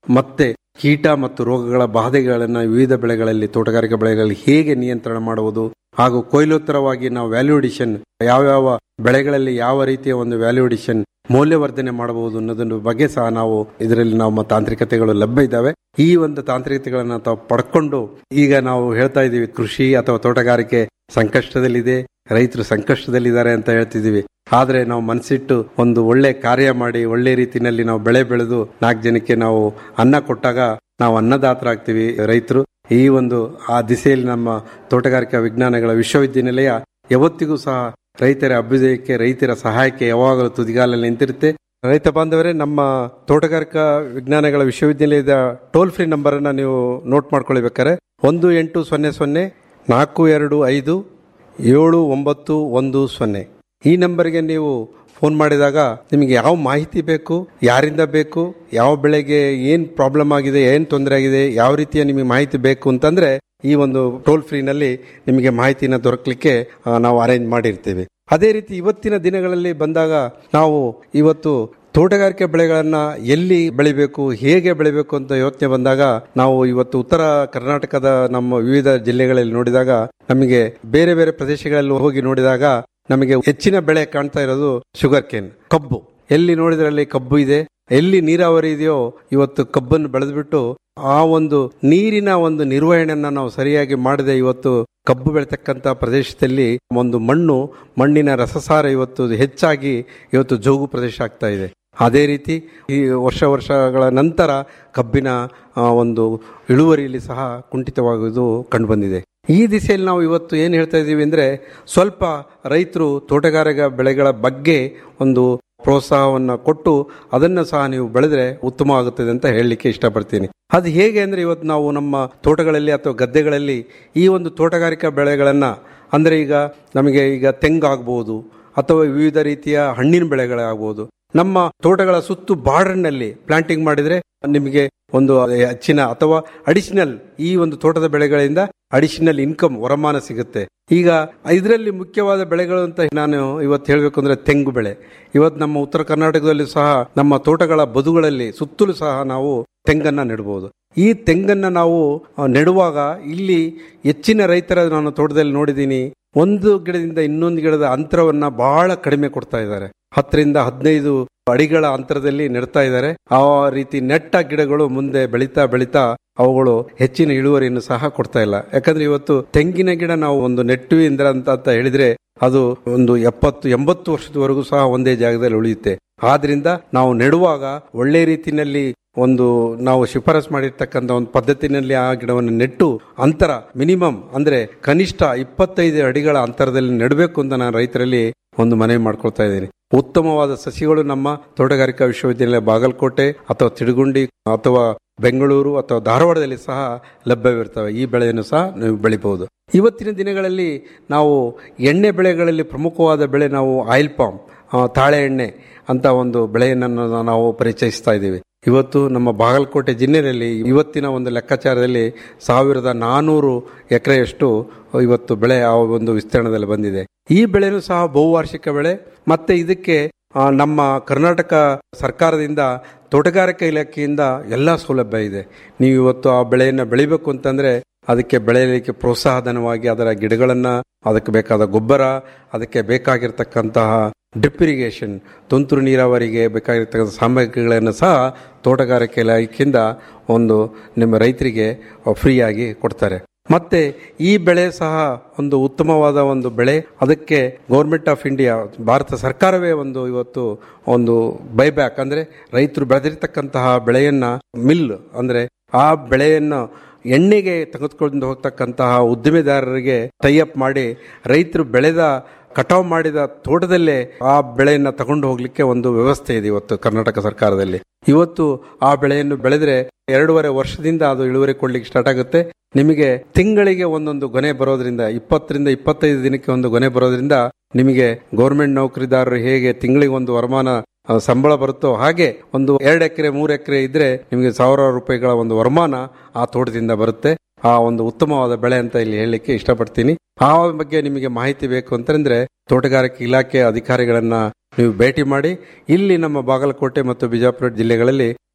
ಮತ್ತೆ ಕೀಟ ಮತ್ತು ರೋಗಗಳ ಬಾಧೆಗಳನ್ನು ವಿವಿಧ ಬೆಳೆಗಳಲ್ಲಿ ತೋಟಗಾರಿಕಾ ಬೆಳೆಗಳಲ್ಲಿ ಹೇಗೆ ನಿಯಂತ್ರಣ ಮಾಡುವುದು ಹಾಗೂ ಕೊಯ್ಲೋತ್ತರವಾಗಿ ನಾವು ವ್ಯಾಲ್ಯೂಡಿಷನ್ ಯಾವ್ಯಾವ ಬೆಳೆಗಳಲ್ಲಿ ಯಾವ ರೀತಿಯ ಒಂದು ವ್ಯಾಲ್ಯೂಡಿಷನ್ ಮೌಲ್ಯವರ್ಧನೆ ಮಾಡಬಹುದು ಅನ್ನೋದನ್ನ ಬಗ್ಗೆ ಸಹ ನಾವು ಇದರಲ್ಲಿ ನಮ್ಮ ತಾಂತ್ರಿಕತೆಗಳು ಲಭ್ಯ ಇದ್ದಾವೆ ಈ ಒಂದು ತಾಂತ್ರಿಕತೆಗಳನ್ನ ತಾವು ಪಡ್ಕೊಂಡು ಈಗ ನಾವು ಹೇಳ್ತಾ ಇದ್ದೀವಿ ಕೃಷಿ ಅಥವಾ ತೋಟಗಾರಿಕೆ ಸಂಕಷ್ಟದಲ್ಲಿದೆ ರೈತರು ಸಂಕಷ್ಟದಲ್ಲಿದ್ದಾರೆ ಅಂತ ಹೇಳ್ತಿದೀವಿ ಆದ್ರೆ ನಾವು ಮನಸ್ಸಿಟ್ಟು ಒಂದು ಒಳ್ಳೆ ಕಾರ್ಯ ಮಾಡಿ ಒಳ್ಳೆ ರೀತಿಯಲ್ಲಿ ನಾವು ಬೆಳೆ ಬೆಳೆದು ನಾಲ್ಕು ಜನಕ್ಕೆ ನಾವು ಅನ್ನ ಕೊಟ್ಟಾಗ ನಾವು ಅನ್ನದಾತರಾಗ್ತೀವಿ ರೈತರು ಈ ಒಂದು ಆ ದಿಸೆಯಲ್ಲಿ ನಮ್ಮ ತೋಟಗಾರಿಕಾ ವಿಜ್ಞಾನಗಳ ವಿಶ್ವವಿದ್ಯಾನಿಲಯ ಯಾವತ್ತಿಗೂ ಸಹ ರೈತರ ಅಭ್ಯುದಯಕ್ಕೆ ರೈತರ ಸಹಾಯಕ್ಕೆ ಯಾವಾಗಲೂ ತುದಿಗಾಲಲ್ಲಿ ನಿಂತಿರುತ್ತೆ ರೈತ ಬಾಂಧವರೇ ನಮ್ಮ ತೋಟಗಾರಿಕಾ ವಿಜ್ಞಾನಗಳ ವಿಶ್ವವಿದ್ಯಾನಿಲಯದ ಟೋಲ್ ಫ್ರೀ ನಂಬರ್ ಅನ್ನ ನೀವು ನೋಟ್ ಮಾಡ್ಕೊಳ್ಬೇಕಾರೆ ಒಂದು ಎಂಟು ಸೊನ್ನೆ ಸೊನ್ನೆ ನಾಲ್ಕು ಎರಡು ಐದು ಏಳು ಒಂಬತ್ತು ಒಂದು ಸೊನ್ನೆ ಈ ನಂಬರ್ಗೆ ನೀವು ಫೋನ್ ಮಾಡಿದಾಗ ನಿಮಗೆ ಯಾವ ಮಾಹಿತಿ ಬೇಕು ಯಾರಿಂದ ಬೇಕು ಯಾವ ಬೆಳೆಗೆ ಏನ್ ಪ್ರಾಬ್ಲಮ್ ಆಗಿದೆ ಏನ್ ತೊಂದರೆ ಆಗಿದೆ ಯಾವ ರೀತಿಯ ನಿಮಗೆ ಮಾಹಿತಿ ಬೇಕು ಅಂತಂದ್ರೆ ಈ ಒಂದು ಟೋಲ್ ಫ್ರೀನಲ್ಲಿ ನಿಮಗೆ ಮಾಹಿತಿನ ದೊರಕಲಿಕ್ಕೆ ಆ, ನಾವು ಅರೇಂಜ್ ಮಾಡಿರ್ತೀವಿ ಅದೇ ರೀತಿ ಇವತ್ತಿನ ದಿನಗಳಲ್ಲಿ ಬಂದಾಗ ನಾವು ಇವತ್ತು ತೋಟಗಾರಿಕೆ ಬೆಳೆಗಳನ್ನ ಎಲ್ಲಿ ಬೆಳಿಬೇಕು ಹೇಗೆ ಬೆಳಿಬೇಕು ಅಂತ ಯೋಚನೆ ಬಂದಾಗ ನಾವು ಇವತ್ತು ಉತ್ತರ ಕರ್ನಾಟಕದ ನಮ್ಮ ವಿವಿಧ ಜಿಲ್ಲೆಗಳಲ್ಲಿ ನೋಡಿದಾಗ ನಮಗೆ ಬೇರೆ ಬೇರೆ ಪ್ರದೇಶಗಳಲ್ಲಿ ಹೋಗಿ ನೋಡಿದಾಗ ನಮಗೆ ಹೆಚ್ಚಿನ ಬೆಳೆ ಕಾಣ್ತಾ ಇರೋದು ಶುಗರ್ ಕೇನ್ ಕಬ್ಬು ಎಲ್ಲಿ ನೋಡಿದ್ರಲ್ಲಿ ಕಬ್ಬು ಇದೆ ಎಲ್ಲಿ ನೀರಾವರಿ ಇದೆಯೋ ಇವತ್ತು ಕಬ್ಬನ್ನು ಬೆಳೆದ್ಬಿಟ್ಟು ಆ ಒಂದು ನೀರಿನ ಒಂದು ನಿರ್ವಹಣೆಯನ್ನ ನಾವು ಸರಿಯಾಗಿ ಮಾಡದೆ ಇವತ್ತು ಕಬ್ಬು ಬೆಳೆತಕ್ಕಂತ ಪ್ರದೇಶದಲ್ಲಿ ಒಂದು ಮಣ್ಣು ಮಣ್ಣಿನ ರಸಸಾರ ಇವತ್ತು ಹೆಚ್ಚಾಗಿ ಇವತ್ತು ಜೋಗು ಪ್ರದೇಶ ಆಗ್ತಾ ಇದೆ ಅದೇ ರೀತಿ ಈ ವರ್ಷ ವರ್ಷಗಳ ನಂತರ ಕಬ್ಬಿನ ಆ, ಒಂದು ಇಳುವರಿಯಲ್ಲಿ ಸಹ ಕುಂಠಿತವಾಗುವುದು ಕಂಡುಬಂದಿದೆ ಈ ದಿಸೆಯಲ್ಲಿ ನಾವು ಇವತ್ತು ಏನು ಹೇಳ್ತಾ ಇದ್ದೀವಿ ಅಂದ್ರೆ ಸ್ವಲ್ಪ ರೈತರು ತೋಟಗಾರಿಕಾ ಬೆಳೆಗಳ ಬಗ್ಗೆ ಒಂದು ಪ್ರೋತ್ಸಾಹವನ್ನು ಕೊಟ್ಟು ಅದನ್ನು ಸಹ ನೀವು ಬೆಳೆದ್ರೆ ಉತ್ತಮ ಆಗುತ್ತದೆ ಅಂತ ಹೇಳಲಿಕ್ಕೆ ಇಷ್ಟಪಡ್ತೀನಿ ಅದು ಹೇಗೆ ಅಂದ್ರೆ ಇವತ್ತು ನಾವು ನಮ್ಮ ತೋಟಗಳಲ್ಲಿ ಅಥವಾ ಗದ್ದೆಗಳಲ್ಲಿ ಈ ಒಂದು ತೋಟಗಾರಿಕಾ ಬೆಳೆಗಳನ್ನ ಅಂದ್ರೆ ಈಗ ನಮಗೆ ಈಗ ತೆಂಗಾಗ್ಬೋದು ಅಥವಾ ವಿವಿಧ ರೀತಿಯ ಹಣ್ಣಿನ ಬೆಳೆಗಳಾಗ್ಬೋದು ನಮ್ಮ ತೋಟಗಳ ಸುತ್ತು ಬಾರ್ಡರ್ನಲ್ಲಿ ಪ್ಲಾಂಟಿಂಗ್ ಮಾಡಿದ್ರೆ ನಿಮಗೆ ಒಂದು ಹೆಚ್ಚಿನ ಅಥವಾ ಅಡಿಷನಲ್ ಈ ಒಂದು ತೋಟದ ಬೆಳೆಗಳಿಂದ ಅಡಿಷನಲ್ ಇನ್ಕಮ್ ವರಮಾನ ಸಿಗುತ್ತೆ ಈಗ ಇದರಲ್ಲಿ ಮುಖ್ಯವಾದ ಬೆಳೆಗಳು ಅಂತ ನಾನು ಇವತ್ತು ಹೇಳಬೇಕು ಅಂದ್ರೆ ತೆಂಗು ಬೆಳೆ ಇವತ್ತು ನಮ್ಮ ಉತ್ತರ ಕರ್ನಾಟಕದಲ್ಲಿ ಸಹ ನಮ್ಮ ತೋಟಗಳ ಬದುಗಳಲ್ಲಿ ಸುತ್ತಲೂ ಸಹ ನಾವು ತೆಂಗನ್ನ ನೆಡಬಹುದು ಈ ತೆಂಗನ್ನ ನಾವು ಆ, ನೆಡುವಾಗ ಇಲ್ಲಿ ಹೆಚ್ಚಿನ ರೈತರ ನಾನು ತೋಟದಲ್ಲಿ ನೋಡಿದ್ದೀನಿ ಒಂದು ಗಿಡದಿಂದ ಇನ್ನೊಂದು ಗಿಡದ ಅಂತರವನ್ನ ಬಹಳ ಕಡಿಮೆ ಕೊಡ್ತಾ ಇದ್ದಾರೆ ಹತ್ತರಿಂದ ಹದಿನೈದು ಅಡಿಗಳ ಅಂತರದಲ್ಲಿ ನೆಡ್ತಾ ಇದ್ದಾರೆ ಆ ರೀತಿ ನೆಟ್ಟ ಗಿಡಗಳು ಮುಂದೆ ಬೆಳೀತಾ ಬೆಳೀತಾ ಅವುಗಳು ಹೆಚ್ಚಿನ ಇಳುವರಿಯನ್ನು ಸಹ ಕೊಡ್ತಾ ಇಲ್ಲ ಯಾಕಂದ್ರೆ ಇವತ್ತು ತೆಂಗಿನ ಗಿಡ ನಾವು ಒಂದು ನೆಟ್ಟುವಿ ಇಂದ್ರ ಅಂತ ಅಂತ ಹೇಳಿದ್ರೆ ಅದು ಒಂದು ಎಪ್ಪತ್ತು ಎಂಬತ್ತು ವರ್ಷದವರೆಗೂ ಸಹ ಒಂದೇ ಜಾಗದಲ್ಲಿ ಉಳಿಯುತ್ತೆ ಆದ್ರಿಂದ ನಾವು ನೆಡುವಾಗ ಒಳ್ಳೆ ರೀತಿಯಲ್ಲಿ ಒಂದು ನಾವು ಶಿಫಾರಸ್ ಮಾಡಿರ್ತಕ್ಕಂಥ ಒಂದು ಪದ್ಧತಿನಲ್ಲಿ ಆ ಗಿಡವನ್ನು ನೆಟ್ಟು ಅಂತರ ಮಿನಿಮಮ್ ಅಂದ್ರೆ ಕನಿಷ್ಠ ಇಪ್ಪತ್ತೈದು ಅಡಿಗಳ ಅಂತರದಲ್ಲಿ ನೆಡಬೇಕು ಅಂತ ನಾನು ರೈತರಲ್ಲಿ ಒಂದು ಮನವಿ ಮಾಡ್ಕೊಳ್ತಾ ಇದ್ದೀನಿ ಉತ್ತಮವಾದ ಸಸಿಗಳು ನಮ್ಮ ತೋಟಗಾರಿಕಾ ವಿಶ್ವವಿದ್ಯಾನಿಲಯ ಬಾಗಲಕೋಟೆ ಅಥವಾ ತಿಡುಗುಂಡಿ ಅಥವಾ ಬೆಂಗಳೂರು ಅಥವಾ ಧಾರವಾಡದಲ್ಲಿ ಸಹ ಲಭ್ಯವಿರ್ತವೆ ಈ ಬೆಳೆಯನ್ನು ಸಹ ನೀವು ಬೆಳಿಬಹುದು ಇವತ್ತಿನ ದಿನಗಳಲ್ಲಿ ನಾವು ಎಣ್ಣೆ ಬೆಳೆಗಳಲ್ಲಿ ಪ್ರಮುಖವಾದ ಬೆಳೆ ನಾವು ಆಯಿಲ್ ಪಾಮ್ ಆ, ತಾಳೆ ಎಣ್ಣೆ ಅಂತ ಒಂದು ಬೆಳೆಯನ್ನು ನಾವು ಪರಿಚಯಿಸ್ತಾ ಇದ್ದೀವಿ ಇವತ್ತು ನಮ್ಮ ಬಾಗಲಕೋಟೆ ಜಿಲ್ಲೆಯಲ್ಲಿ ಇವತ್ತಿನ ಒಂದು ಲೆಕ್ಕಾಚಾರದಲ್ಲಿ ಸಾವಿರದ ನಾನೂರು ಎಕರೆಯಷ್ಟು ಇವತ್ತು ಬೆಳೆ ಆ ಒಂದು ವಿಸ್ತೀರ್ಣದಲ್ಲಿ ಬಂದಿದೆ ಈ ಬೆಳೆನೂ ಸಹ ಬಹುವಾರ್ಷಿಕ ಬೆಳೆ ಮತ್ತೆ ಇದಕ್ಕೆ ಆ, ನಮ್ಮ ಕರ್ನಾಟಕ ಸರ್ಕಾರದಿಂದ ತೋಟಗಾರಿಕಾ ಇಲಾಖೆಯಿಂದ ಎಲ್ಲ ಸೌಲಭ್ಯ ಇದೆ ನೀವು ಇವತ್ತು ಆ ಬೆಳೆಯನ್ನು ಬೆಳಿಬೇಕು ಅಂತಂದ್ರೆ ಅದಕ್ಕೆ ಬೆಳೆಯಲಿಕ್ಕೆ ಪ್ರೋತ್ಸಾಹಧನವಾಗಿ ಅದರ ಗಿಡಗಳನ್ನ ಅದಕ್ಕೆ ಬೇಕಾದ ಗೊಬ್ಬರ ಅದಕ್ಕೆ ಬೇಕಾಗಿರ್ತಕ್ಕಂತಹ ಡ್ರಿಪ್ ಇರಿಗೇಷನ್ ತುಂತುರು ನೀರಾವರಿಗೆ ಬೇಕಾಗಿರ್ತಕ್ಕಂಥ ಸಾಮಗ್ರಿಗಳನ್ನು ಸಹ ತೋಟಗಾರಿಕೆ ಇಲಾಖೆಯಿಂದ ಒಂದು ನಿಮ್ಮ ರೈತರಿಗೆ ಫ್ರೀಯಾಗಿ ಕೊಡ್ತಾರೆ ಮತ್ತೆ ಈ ಬೆಳೆ ಸಹ ಒಂದು ಉತ್ತಮವಾದ ಒಂದು ಬೆಳೆ ಅದಕ್ಕೆ ಗೌರ್ಮೆಂಟ್ ಆಫ್ ಇಂಡಿಯಾ ಭಾರತ ಸರ್ಕಾರವೇ ಒಂದು ಇವತ್ತು ಒಂದು ಬೈಬ್ಯಾಕ್ ಅಂದ್ರೆ ರೈತರು ಬೆಳೆದಿರ್ತಕ್ಕಂತಹ ಬೆಳೆಯನ್ನ ಮಿಲ್ ಅಂದ್ರೆ ಆ ಬೆಳೆಯನ್ನು ಎಣ್ಣೆಗೆ ತೆಗೆದುಕೊಂಡು ಹೋಗ್ತಕ್ಕಂತಹ ಉದ್ದಿಮೆದಾರರಿಗೆ ಟೈಅಪ್ ಮಾಡಿ ರೈತರು ಬೆಳೆದ ಕಟಾವು ಮಾಡಿದ ತೋಟದಲ್ಲೇ ಆ ಬೆಳೆಯನ್ನ ತಗೊಂಡು ಹೋಗ್ಲಿಕ್ಕೆ ಒಂದು ವ್ಯವಸ್ಥೆ ಇದೆ ಇವತ್ತು ಕರ್ನಾಟಕ ಸರ್ಕಾರದಲ್ಲಿ ಇವತ್ತು ಆ ಬೆಳೆಯನ್ನು ಬೆಳೆದ್ರೆ ಎರಡೂವರೆ ವರ್ಷದಿಂದ ಅದು ಇಳುವರಿ ಕೊಡ್ಲಿಕ್ಕೆ ಸ್ಟಾರ್ಟ್ ಆಗುತ್ತೆ ನಿಮಗೆ ತಿಂಗಳಿಗೆ ಒಂದೊಂದು ಗೊನೆ ಬರೋದ್ರಿಂದ ಇಪ್ಪತ್ತರಿಂದ ಇಪ್ಪತ್ತೈದು ದಿನಕ್ಕೆ ಒಂದು ಗೊನೆ ಬರೋದ್ರಿಂದ ನಿಮಗೆ ಗೌರ್ಮೆಂಟ್ ನೌಕರಿದಾರರು ಹೇಗೆ ತಿಂಗಳಿಗೆ ಒಂದು ವರಮಾನ ಆ, ಸಂಬಳ ಬರುತ್ತೋ ಹಾಗೆ ಒಂದು ಎರಡು ಎಕರೆ ಮೂರು ಎಕರೆ ಇದ್ರೆ ನಿಮಗೆ ಸಾವಿರಾರು ರೂಪಾಯಿಗಳ ಒಂದು ವರಮಾನ ಆ ತೋಟದಿಂದ ಬರುತ್ತೆ ಆ ಒಂದು ಉತ್ತಮವಾದ ಬೆಳೆ ಅಂತ ಇಲ್ಲಿ ಹೇಳಲಿಕ್ಕೆ ಇಷ್ಟಪಡ್ತೀನಿ ಆ ಬಗ್ಗೆ ನಿಮಗೆ ಮಾಹಿತಿ ಬೇಕು ಅಂತಂದ್ರೆ ತೋಟಗಾರಿಕೆ ಇಲಾಖೆ ಅಧಿಕಾರಿಗಳನ್ನ ನೀವು ಭೇಟಿ ಮಾಡಿ ಇಲ್ಲಿ ನಮ್ಮ ಬಾಗಲಕೋಟೆ ಮತ್ತು ಬಿಜಾಪುರ ಜಿಲ್ಲೆಗಳಲ್ಲಿ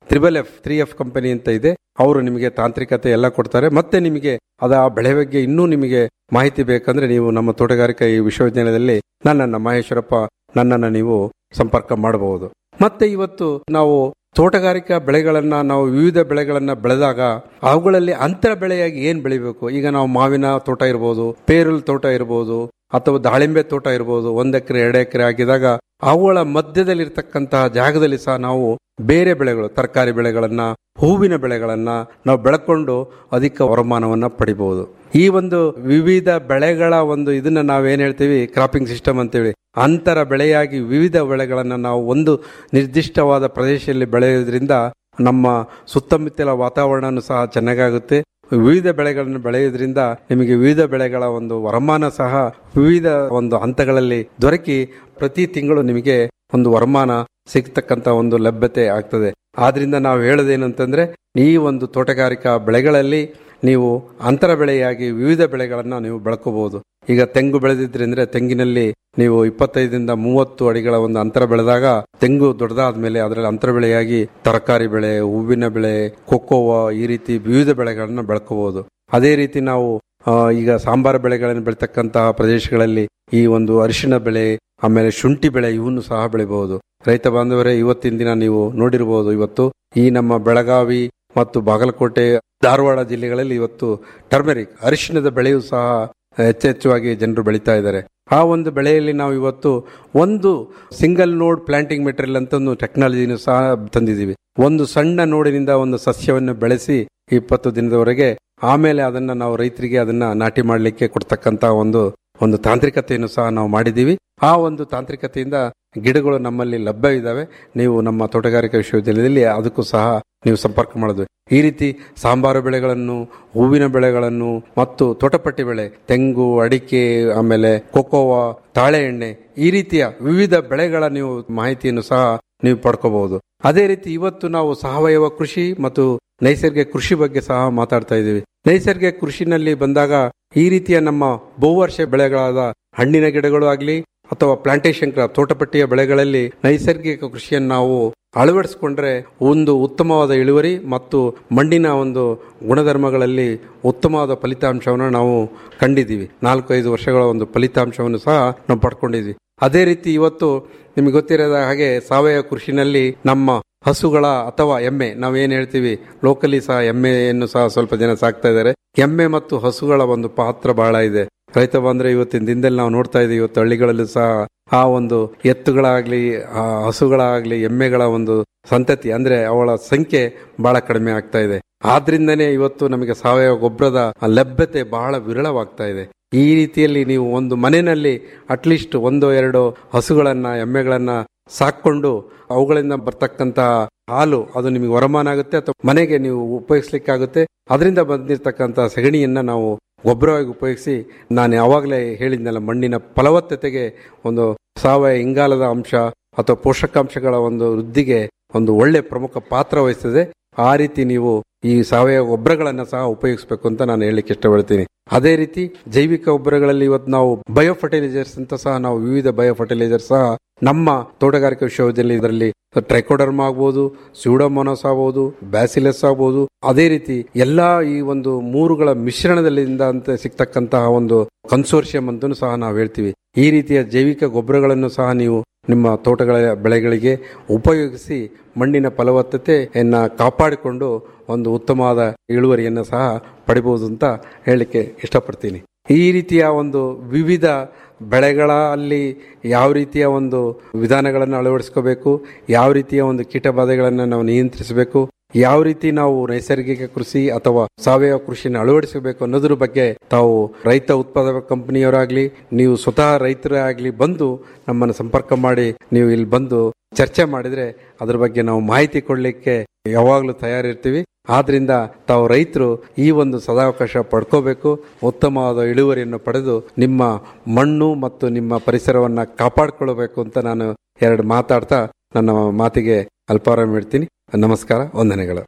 triple F three F company ಅಂತ ಇದೆ ಅವರು ನಿಮಗೆ ತಾಂತ್ರಿಕತೆ ಎಲ್ಲ ಕೊಡ್ತಾರೆ ಮತ್ತೆ ನಿಮಗೆ ಅದ ಆ ಬೆಳೆ ಬಗ್ಗೆ ಇನ್ನೂ ನಿಮಗೆ ಮಾಹಿತಿ ಬೇಕಂದ್ರೆ ನೀವು ನಮ್ಮ ತೋಟಗಾರಿಕಾ ಈ ವಿಶ್ವವಿದ್ಯಾಲಯದಲ್ಲಿ ನನ್ನನ್ನ ಮಹೇಶ್ವರಪ್ಪ ನನ್ನನ್ನ ನೀವು ಸಂಪರ್ಕ ಮಾಡಬಹುದು ಮತ್ತೆ ಇವತ್ತು ನಾವು ತೋಟಗಾರಿಕಾ ಬೆಳೆಗಳನ್ನ ನಾವು ವಿವಿಧ ಬೆಳೆಗಳನ್ನ ಬೆಳೆದಾಗ ಅವುಗಳಲ್ಲಿ ಅಂತರ ಬೆಳೆಯಾಗಿ ಏನ್ ಬೆಳಿಬೇಕು ಈಗ ನಾವು ಮಾವಿನ ತೋಟ ಇರ್ಬೋದು ಪೇರಲ್ ತೋಟ ಇರ್ಬೋದು ಅಥವಾ ದಾಳಿಂಬೆ ತೋಟ ಇರ್ಬೋದು ಒಂದ್ ಎಕರೆ ಎರಡು ಎಕರೆ ಆಗಿದಾಗ ಅವುಗಳ ಮಧ್ಯದಲ್ಲಿರ್ತಕ್ಕಂತಹ ಜಾಗದಲ್ಲಿ ಸಹ ನಾವು ಬೇರೆ ಬೆಳೆಗಳು ತರಕಾರಿ ಬೆಳೆಗಳನ್ನ ಹೂವಿನ ಬೆಳೆಗಳನ್ನ ನಾವು ಬೆಳಕೊಂಡು ಅಧಿಕ ವರಮಾನವನ್ನ ಪಡಿಬಹುದು ಈ ಒಂದು ವಿವಿಧ ಬೆಳೆಗಳ ಒಂದು ಇದನ್ನ ನಾವೇನ್ ಹೇಳ್ತೀವಿ ಕ್ರಾಪಿಂಗ್ ಸಿಸ್ಟಮ್ ಅಂತೇಳಿ ಅಂತರ ಬೆಳೆಯಾಗಿ ವಿವಿಧ ಬೆಳೆಗಳನ್ನ ನಾವು ಒಂದು ನಿರ್ದಿಷ್ಟವಾದ ಪ್ರದೇಶದಲ್ಲಿ ಬೆಳೆಯೋದ್ರಿಂದ ನಮ್ಮ ಸುತ್ತಮುತ್ತಲ ವಾತಾವರಣನೂ ಸಹ ಚೆನ್ನಾಗಾಗುತ್ತೆ ವಿವಿಧ ಬೆಳೆಗಳನ್ನು ಬೆಳೆಯೋದ್ರಿಂದ ನಿಮಗೆ ವಿವಿಧ ಬೆಳೆಗಳ ಒಂದು ವರಮಾನ ಸಹ ವಿವಿಧ ಒಂದು ಹಂತಗಳಲ್ಲಿ ದೊರಕಿ ಪ್ರತಿ ತಿಂಗಳು ನಿಮಗೆ ಒಂದು ವರಮಾನ ಸಿಗ್ತಕ್ಕಂತ ಒಂದು ಲಭ್ಯತೆ ಆಗ್ತದೆ ಆದ್ರಿಂದ ನಾವು ಹೇಳೋದೇನಂತಂದ್ರೆ ಈ ಒಂದು ತೋಟಗಾರಿಕಾ ಬೆಳೆಗಳಲ್ಲಿ ನೀವು ಅಂತರ ಬೆಳೆಯಾಗಿ ವಿವಿಧ ಬೆಳೆಗಳನ್ನ ನೀವು ಬೆಳ್ಕೋಬಹುದು ಈಗ ತೆಂಗು ಬೆಳೆದಿದ್ರಿ ತೆಂಗಿನಲ್ಲಿ ನೀವು ಇಪ್ಪತ್ತೈದರಿಂದ ಮೂವತ್ತು ಅಡಿಗಳ ಒಂದು ಅಂತರ ಬೆಳೆದಾಗ ತೆಂಗು ದೊಡ್ಡದಾದ್ಮೇಲೆ ಅದರಲ್ಲಿ ಅಂತರ ಬೆಳೆಯಾಗಿ ತರಕಾರಿ ಬೆಳೆ ಹೂವಿನ ಬೆಳೆ ಕೊಕ್ಕೋವಾ ಈ ರೀತಿ ವಿವಿಧ ಬೆಳೆಗಳನ್ನ ಬೆಳ್ಕೋಬಹುದು ಅದೇ ರೀತಿ ನಾವು ಆ, ಈಗ ಸಾಂಬಾರು ಬೆಳೆಗಳನ್ನು ಬೆಳತಕ್ಕಂತಹ ಪ್ರದೇಶಗಳಲ್ಲಿ ಈ ಒಂದು ಅರಿಶಿಣ ಬೆಳೆ ಆಮೇಲೆ ಶುಂಠಿ ಬೆಳೆ ಇವನ್ನು ಸಹ ಬೆಳಿಬಹುದು ರೈತ ಬಾಂಧವರೇ ಇವತ್ತಿನ ದಿನ ನೀವು ನೋಡಿರಬಹುದು ಇವತ್ತು ಈ ನಮ್ಮ ಬೆಳಗಾವಿ ಮತ್ತು ಬಾಗಲಕೋಟೆ ಧಾರವಾಡ ಜಿಲ್ಲೆಗಳಲ್ಲಿ ಇವತ್ತು ಟರ್ಮೆರಿಕ್ ಅರಿಶಿಣದ ಬೆಳೆಯೂ ಸಹ ಹೆಚ್ಚೆಚ್ಚುವಾಗಿ ಜನರು ಬೆಳೀತಾ ಇದ್ದಾರೆ ಆ ಒಂದು ಬೆಳೆಯಲ್ಲಿ ನಾವು ಇವತ್ತು ಒಂದು ಸಿಂಗಲ್ ನೋಡ್ ಪ್ಲಾಂಟಿಂಗ್ ಮೆಟೀರಿಯಲ್ ಅಂತ ಒಂದು ಟೆಕ್ನಾಲಜಿನೂ ಸಹ ತಂದಿದ್ದೀವಿ ಒಂದು ಸಣ್ಣ ನೋಡಿನಿಂದ ಒಂದು ಸಸ್ಯವನ್ನು ಬೆಳೆಸಿ ಇಪ್ಪತ್ತು ದಿನದವರೆಗೆ ಆಮೇಲೆ ಅದನ್ನ ನಾವು ರೈತರಿಗೆ ಅದನ್ನ ನಾಟಿ ಮಾಡಲಿಕ್ಕೆ ಕೊಡ್ತಕ್ಕಂತ ಒಂದು ಒಂದು ತಾಂತ್ರಿಕತೆಯನ್ನು ಸಹ ನಾವು ಮಾಡಿದ್ದೀವಿ ಆ ಒಂದು ತಾಂತ್ರಿಕತೆಯಿಂದ ಗಿಡಗಳು ನಮ್ಮಲ್ಲಿ ಲಭ್ಯ ಇದ್ದಾವೆ ನೀವು ನಮ್ಮ ತೋಟಗಾರಿಕಾ ವಿಶ್ವವಿದ್ಯಾಲಯದಲ್ಲಿ ಅದಕ್ಕೂ ಸಹ ನೀವು ಸಂಪರ್ಕ ಮಾಡೋದು ಈ ರೀತಿ ಸಾಂಬಾರು ಬೆಳೆಗಳನ್ನು ಹೂವಿನ ಬೆಳೆಗಳನ್ನು ಮತ್ತು ತೋಟಪಟ್ಟಿ ಬೆಳೆ ತೆಂಗು ಅಡಿಕೆ ಆಮೇಲೆ ಕೊಕೋವಾ ತಾಳೆ ಎಣ್ಣೆ ಈ ರೀತಿಯ ವಿವಿಧ ಬೆಳೆಗಳ ನೀವು ಮಾಹಿತಿಯನ್ನು ಸಹ ನೀವು ಪಡ್ಕೋಬಹುದು ಅದೇ ರೀತಿ ಇವತ್ತು ನಾವು ಸಾವಯವ ಕೃಷಿ ಮತ್ತು ನೈಸರ್ಗಿಕ ಕೃಷಿ ಬಗ್ಗೆ ಸಹ ಮಾತಾಡ್ತಾ ಇದ್ದೀವಿ ನೈಸರ್ಗಿಕ ಕೃಷಿನಲ್ಲಿ ಬಂದಾಗ ಈ ರೀತಿಯ ನಮ್ಮ ಬಹುವರ್ಷ ಬೆಳೆಗಳಾದ ಹಣ್ಣಿನ ಗಿಡಗಳು ಆಗಲಿ ಅಥವಾ ಪ್ಲಾಂಟೇಶನ್ ಕ್ರಾಪ್ ತೋಟಪಟ್ಟಿಯ ಬೆಳೆಗಳಲ್ಲಿ ನೈಸರ್ಗಿಕ ಕೃಷಿಯನ್ನು ನಾವು ಅಳವಡಿಸಿಕೊಂಡ್ರೆ ಒಂದು ಉತ್ತಮವಾದ ಇಳುವರಿ ಮತ್ತು ಮಣ್ಣಿನ ಒಂದು ಗುಣಧರ್ಮಗಳಲ್ಲಿ ಉತ್ತಮವಾದ ಫಲಿತಾಂಶವನ್ನು ನಾವು ಕಂಡಿದ್ದೀವಿ ನಾಲ್ಕು ಐದು ವರ್ಷಗಳ ಒಂದು ಫಲಿತಾಂಶವನ್ನು ಸಹ ನಾವು ಪಡ್ಕೊಂಡಿದ್ವಿ ಅದೇ ರೀತಿ ಇವತ್ತು ನಿಮಗೆ ಗೊತ್ತಿರೋದ ಹಾಗೆ ಸಾವಯವ ಕೃಷಿನಲ್ಲಿ ನಮ್ಮ ಹಸುಗಳ ಅಥವಾ ಎಮ್ಮೆ ನಾವೇನ್ ಹೇಳ್ತೀವಿ ಲೋಕಲಿ ಸಹ ಎಮ್ಮೆಯನ್ನು ಸಹ ಸ್ವಲ್ಪ ಜನ ಸಾಕ್ತಾ ಇದ್ದಾರೆ ಎಮ್ಮೆ ಮತ್ತು ಹಸುಗಳ ಒಂದು ಪಾತ್ರ ಬಹಳ ಇದೆ ರೈತ ಬಂದ್ರೆ ಇವತ್ತಿನ ದಿನದಲ್ಲಿ ನಾವು ನೋಡ್ತಾ ಇದೀವಿ ಇವತ್ತು ಹಳ್ಳಿಗಳಲ್ಲೂ ಸಹ ಆ ಒಂದು ಎತ್ತುಗಳಾಗ್ಲಿ ಆ ಹಸುಗಳಾಗ್ಲಿ ಎಮ್ಮೆಗಳ ಒಂದು ಸಂತತಿ ಅಂದ್ರೆ ಅವಳ ಸಂಖ್ಯೆ ಬಹಳ ಕಡಿಮೆ ಆಗ್ತಾ ಇದೆ ಆದ್ರಿಂದನೇ ಇವತ್ತು ನಮಗೆ ಸಾವಯವ ಗೊಬ್ಬರದ ಲಭ್ಯತೆ ಬಹಳ ವಿರಳವಾಗ್ತಾ ಇದೆ ಈ ರೀತಿಯಲ್ಲಿ ನೀವು ಒಂದು ಮನೆಯಲ್ಲಿ ಅಟ್ಲೀಸ್ಟ್ ಒಂದು ಎರಡು ಹಸುಗಳನ್ನ ಎಮ್ಮೆಗಳನ್ನ ಸಾಕೊಂಡು ಅವುಗಳಿಂದ ಬರ್ತಕ್ಕಂತ ಹಾಲು ಅದು ನಿಮಗೆ ವರಮಾನ ಆಗುತ್ತೆ ಅಥವಾ ಮನೆಗೆ ನೀವು ಉಪಯೋಗಿಸ್ಲಿಕ್ಕಾಗುತ್ತೆ ಅದರಿಂದ ಬಂದಿರತಕ್ಕಂತ ಸಗಣಿಯನ್ನ ನಾವು ಗೊಬ್ಬರವಾಗಿ ಉಪಯೋಗಿಸಿ ನಾನು ಯಾವಾಗಲೇ ಹೇಳಿದ್ನಲ್ಲ ಮಣ್ಣಿನ ಫಲವತ್ತತೆಗೆ ಒಂದು ಸಾವಯವ ಇಂಗಾಲದ ಅಂಶ ಅಥವಾ ಪೋಷಕಾಂಶಗಳ ಒಂದು ವೃದ್ಧಿಗೆ ಒಂದು ಒಳ್ಳೆ ಪ್ರಮುಖ ಪಾತ್ರ ವಹಿಸ್ತದೆ ಆ ರೀತಿ ನೀವು ಈ ಸಾವಯವ ಗೊಬ್ಬರಗಳನ್ನ ಸಹ ಉಪಯೋಗಿಸಬೇಕು ಅಂತ ನಾನು ಹೇಳಲಿಕ್ಕೆ ಇಷ್ಟಪಡ್ತೀನಿ ಅದೇ ರೀತಿ ಜೈವಿಕ ಗೊಬ್ಬರಗಳಲ್ಲಿ ಇವತ್ತು ನಾವು ಬಯೋ ಫರ್ಟಿಲೈಸರ್ಸ್ ಅಂತ ಸಹ ನಾವು ವಿವಿಧ ಬಯೋ ಫರ್ಟಿಲೈಸರ್ ಸಹ ನಮ್ಮ ತೋಟಗಾರಿಕಾ ವಿಶ್ವವಿದ್ಯಾಲಯ ಇದರಲ್ಲಿ ಟ್ರೈಕೋಡರ್ಮ್ ಆಗ್ಬೋದು ಸ್ಯೂಡೋಮೋನಸ್ ಆಗ್ಬೋದು ಬ್ಯಾಸಿಲಸ್ ಆಗ್ಬೋದು ಅದೇ ರೀತಿ ಎಲ್ಲಾ ಈ ಒಂದು ಮೂರುಗಳ ಮಿಶ್ರಣದಲ್ಲಿಂದ ಅಂತ ಸಿಗ್ತಕ್ಕಂತಹ ಒಂದು ಕನ್ಸೋರ್ಷಿಯಂ ಅಂತಲೂ ಸಹ ನಾವು ಹೇಳ್ತೀವಿ ಈ ರೀತಿಯ ಜೈವಿಕ ಗೊಬ್ಬರಗಳನ್ನು ಸಹ ನೀವು ನಿಮ್ಮ ತೋಟಗಳ ಬೆಳೆಗಳಿಗೆ ಉಪಯೋಗಿಸಿ ಮಣ್ಣಿನ ಫಲವತ್ತತೆಯನ್ನ ಕಾಪಾಡಿಕೊಂಡು ಒಂದು ಉತ್ತಮವಾದ ಇಳುವರಿಯನ್ನು ಸಹ ಪಡಿಬಹುದು ಅಂತ ಹೇಳಲಿಕ್ಕೆ ಇಷ್ಟಪಡ್ತೀನಿ ಈ ರೀತಿಯ ಒಂದು ವಿವಿಧ ಬೆಳೆಗಳಲ್ಲಿ ಯಾವ ರೀತಿಯ ಒಂದು ವಿಧಾನಗಳನ್ನು ಅಳವಡಿಸ್ಕೋಬೇಕು ಯಾವ ರೀತಿಯ ಒಂದು ಕೀಟಬಾಧೆಗಳನ್ನು ನಾವು ನಿಯಂತ್ರಿಸಬೇಕು ಯಾವ ರೀತಿ ನಾವು ನೈಸರ್ಗಿಕ ಕೃಷಿ ಅಥವಾ ಸಾವಯವ ಕೃಷಿನ ಅಳವಡಿಸಬೇಕು ಅನ್ನೋದ್ರ ಬಗ್ಗೆ ತಾವು ರೈತ ಉತ್ಪಾದಕ ಕಂಪನಿಯವರಾಗ್ಲಿ ನೀವು ಸ್ವತಃ ರೈತರೇ ಆಗ್ಲಿ ಬಂದು ನಮ್ಮನ್ನು ಸಂಪರ್ಕ ಮಾಡಿ ನೀವು ಇಲ್ಲಿ ಬಂದು ಚರ್ಚೆ ಮಾಡಿದ್ರೆ ಅದ್ರ ಬಗ್ಗೆ ನಾವು ಮಾಹಿತಿ ಕೊಡ್ಲಿಕ್ಕೆ ಯಾವಾಗಲೂ ತಯಾರಿರ್ತೀವಿ ಆದ್ರಿಂದ ತಾವು ರೈತರು ಈ ಒಂದು ಸದಾವಕಾಶ ಪಡ್ಕೋಬೇಕು ಉತ್ತಮವಾದ ಇಳುವರಿಯನ್ನು ಪಡೆದು ನಿಮ್ಮ ಮಣ್ಣು ಮತ್ತು ನಿಮ್ಮ ಪರಿಸರವನ್ನ ಕಾಪಾಡಿಕೊಳ್ಳಬೇಕು ಅಂತ ನಾನು ಎರಡು ಮಾತಾಡ್ತಾ ನನ್ನ ಮಾತಿಗೆ ಅಲ್ಪಾರಾಮ ಇಡ್ತೀನಿ ನಮಸ್ಕಾರ ವಂದನೆಗಳು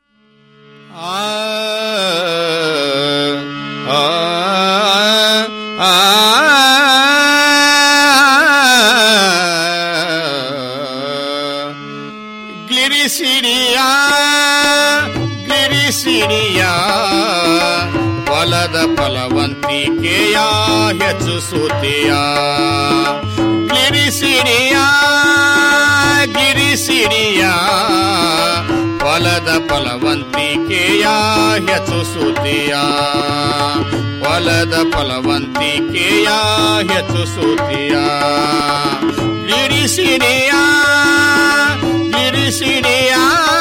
ಗಿರಿಸಿಡಿಯ ಗಿರಿಸಿಡಿಯ ಹೊಲದ ಫಲವಂತಿಕೆಯ ಹೆಚ್ಚಿಸುತ್ತೀಯ ಗಿರಿಸಿಡಿಯ ಗಿರಿಸಿಡಿಯ ಹೊಲದ ಫಲವಂತಿಕೆಯ ಹೆಚ್ಚಿಸುತ್ತೀಯ ಹೊಲದ ಫಲವಂತಿಕೆಯ ಹೆಚ್ಚಿಸುತ್ತೀಯ ಗಿರಿಸಿಡಿಯ ಗಿರಿಸಿಡಿಯ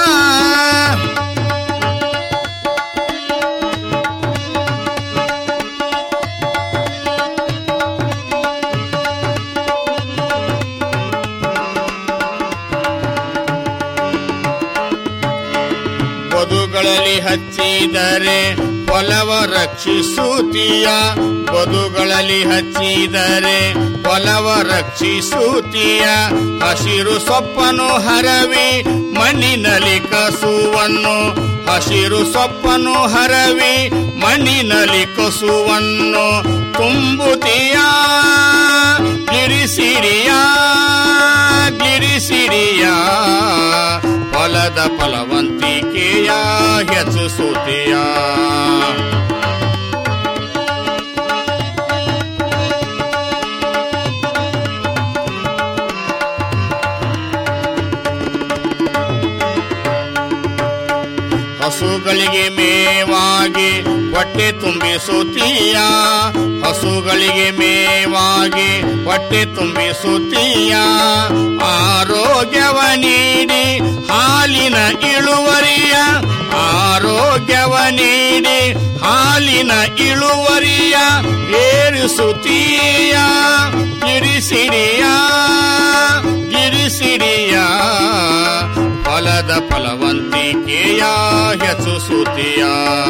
ಬದುಗಳಲ್ಲಿ ಹಚ್ಚಿದರೆ ಹೊಲವ ರಕ್ಷಿಸುತ್ತೀಯ ಬದುಗಳಲ್ಲಿ ಹಚ್ಚಿದರೆ ಹೊಲವ ರಕ್ಷಿಸುತ್ತೀಯ ಹಸಿರು ಸೊಪ್ಪನು ಹರವಿ ಮಣ್ಣಿನಲ್ಲಿ ಕಸುವನ್ನು ಹಸಿರು ಸೊಪ್ಪನು ಹರವಿ ಮಣ್ಣಿನಲ್ಲಿ ಕಸುವನ್ನು ತುಂಬುತ್ತೀಯ ಗಿರಿಸಿರಿಯ ಗಿರಿಸಿರಿಯ ಹೊಲದ ಫಲವಂತಿಕೆಯ ಹೆಚ್ಚಿಸುತ್ತೀಯ ಹಸುಗಳಿಗೆ ಮೇವಾಗಿ ಹೊಟ್ಟೆ ತುಂಬಿಸುತ್ತೀಯ ಹಸುಗಳಿಗೆ ಮೇವಾಗಿ ಹೊಟ್ಟೆ ತುಂಬಿಸುತ್ತೀಯ ಆರೋಗ್ಯವ ನೀಡಿ ಹಾಲಿನ ಇಳುವರಿಯ ಆರೋಗ್ಯವ ನೀಡಿ ಹಾಲಿನ ಇಳುವರಿಯ ಏರಿಸುತ್ತೀಯ ಗಿರಿಸಿಡಿಯ ಗಿರಿಸಿಡಿಯ ಫಲದ ಫಲವಂತಿಕೆಯ ಹೆಚ್ಚಿಸುತ್ತೀಯ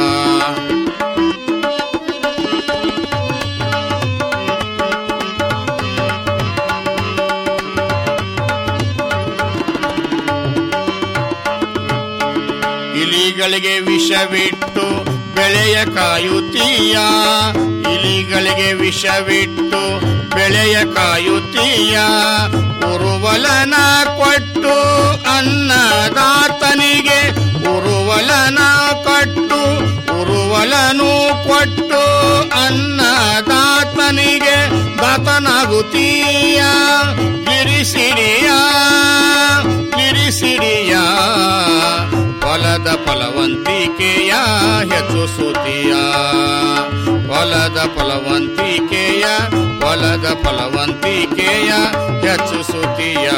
ಇಲಿಗಳಿಗೆ ವಿಷವಿಟ್ಟು ಬೆಳೆಯ ಕಾಯುತ್ತೀಯ ಇಲಿಗಳಿಗೆ ವಿಷವಿಟ್ಟು ಬೆಳೆಯ ಕಾಯುತ್ತೀಯ ಉರುವಲನ ಕೊಟ್ಟು ಅನ್ನದಾತನಿಗೆ ಉರುವಲನ ಕೊಟ್ಟು ಉರುವಲನು ಕೊಟ್ಟು ಅನ್ನದಾತನಿಗೆ ದಾತನಾಗುತ್ತೀಯ ಗಿರಿಸಿಡಿಯ ಗಿರಿಸಿಡಿಯ ಹೊಲದ ಫಲವಂತಿಕೆಯ ಹೆಚ್ಚಿಸುತ್ತೀಯ ಹೊಲದ ಫಲವಂತಿಕೆಯ ಹೊಲದ ಫಲವಂತಿಕೆಯ ಹೆಚ್ಚಿಸುತ್ತೀಯ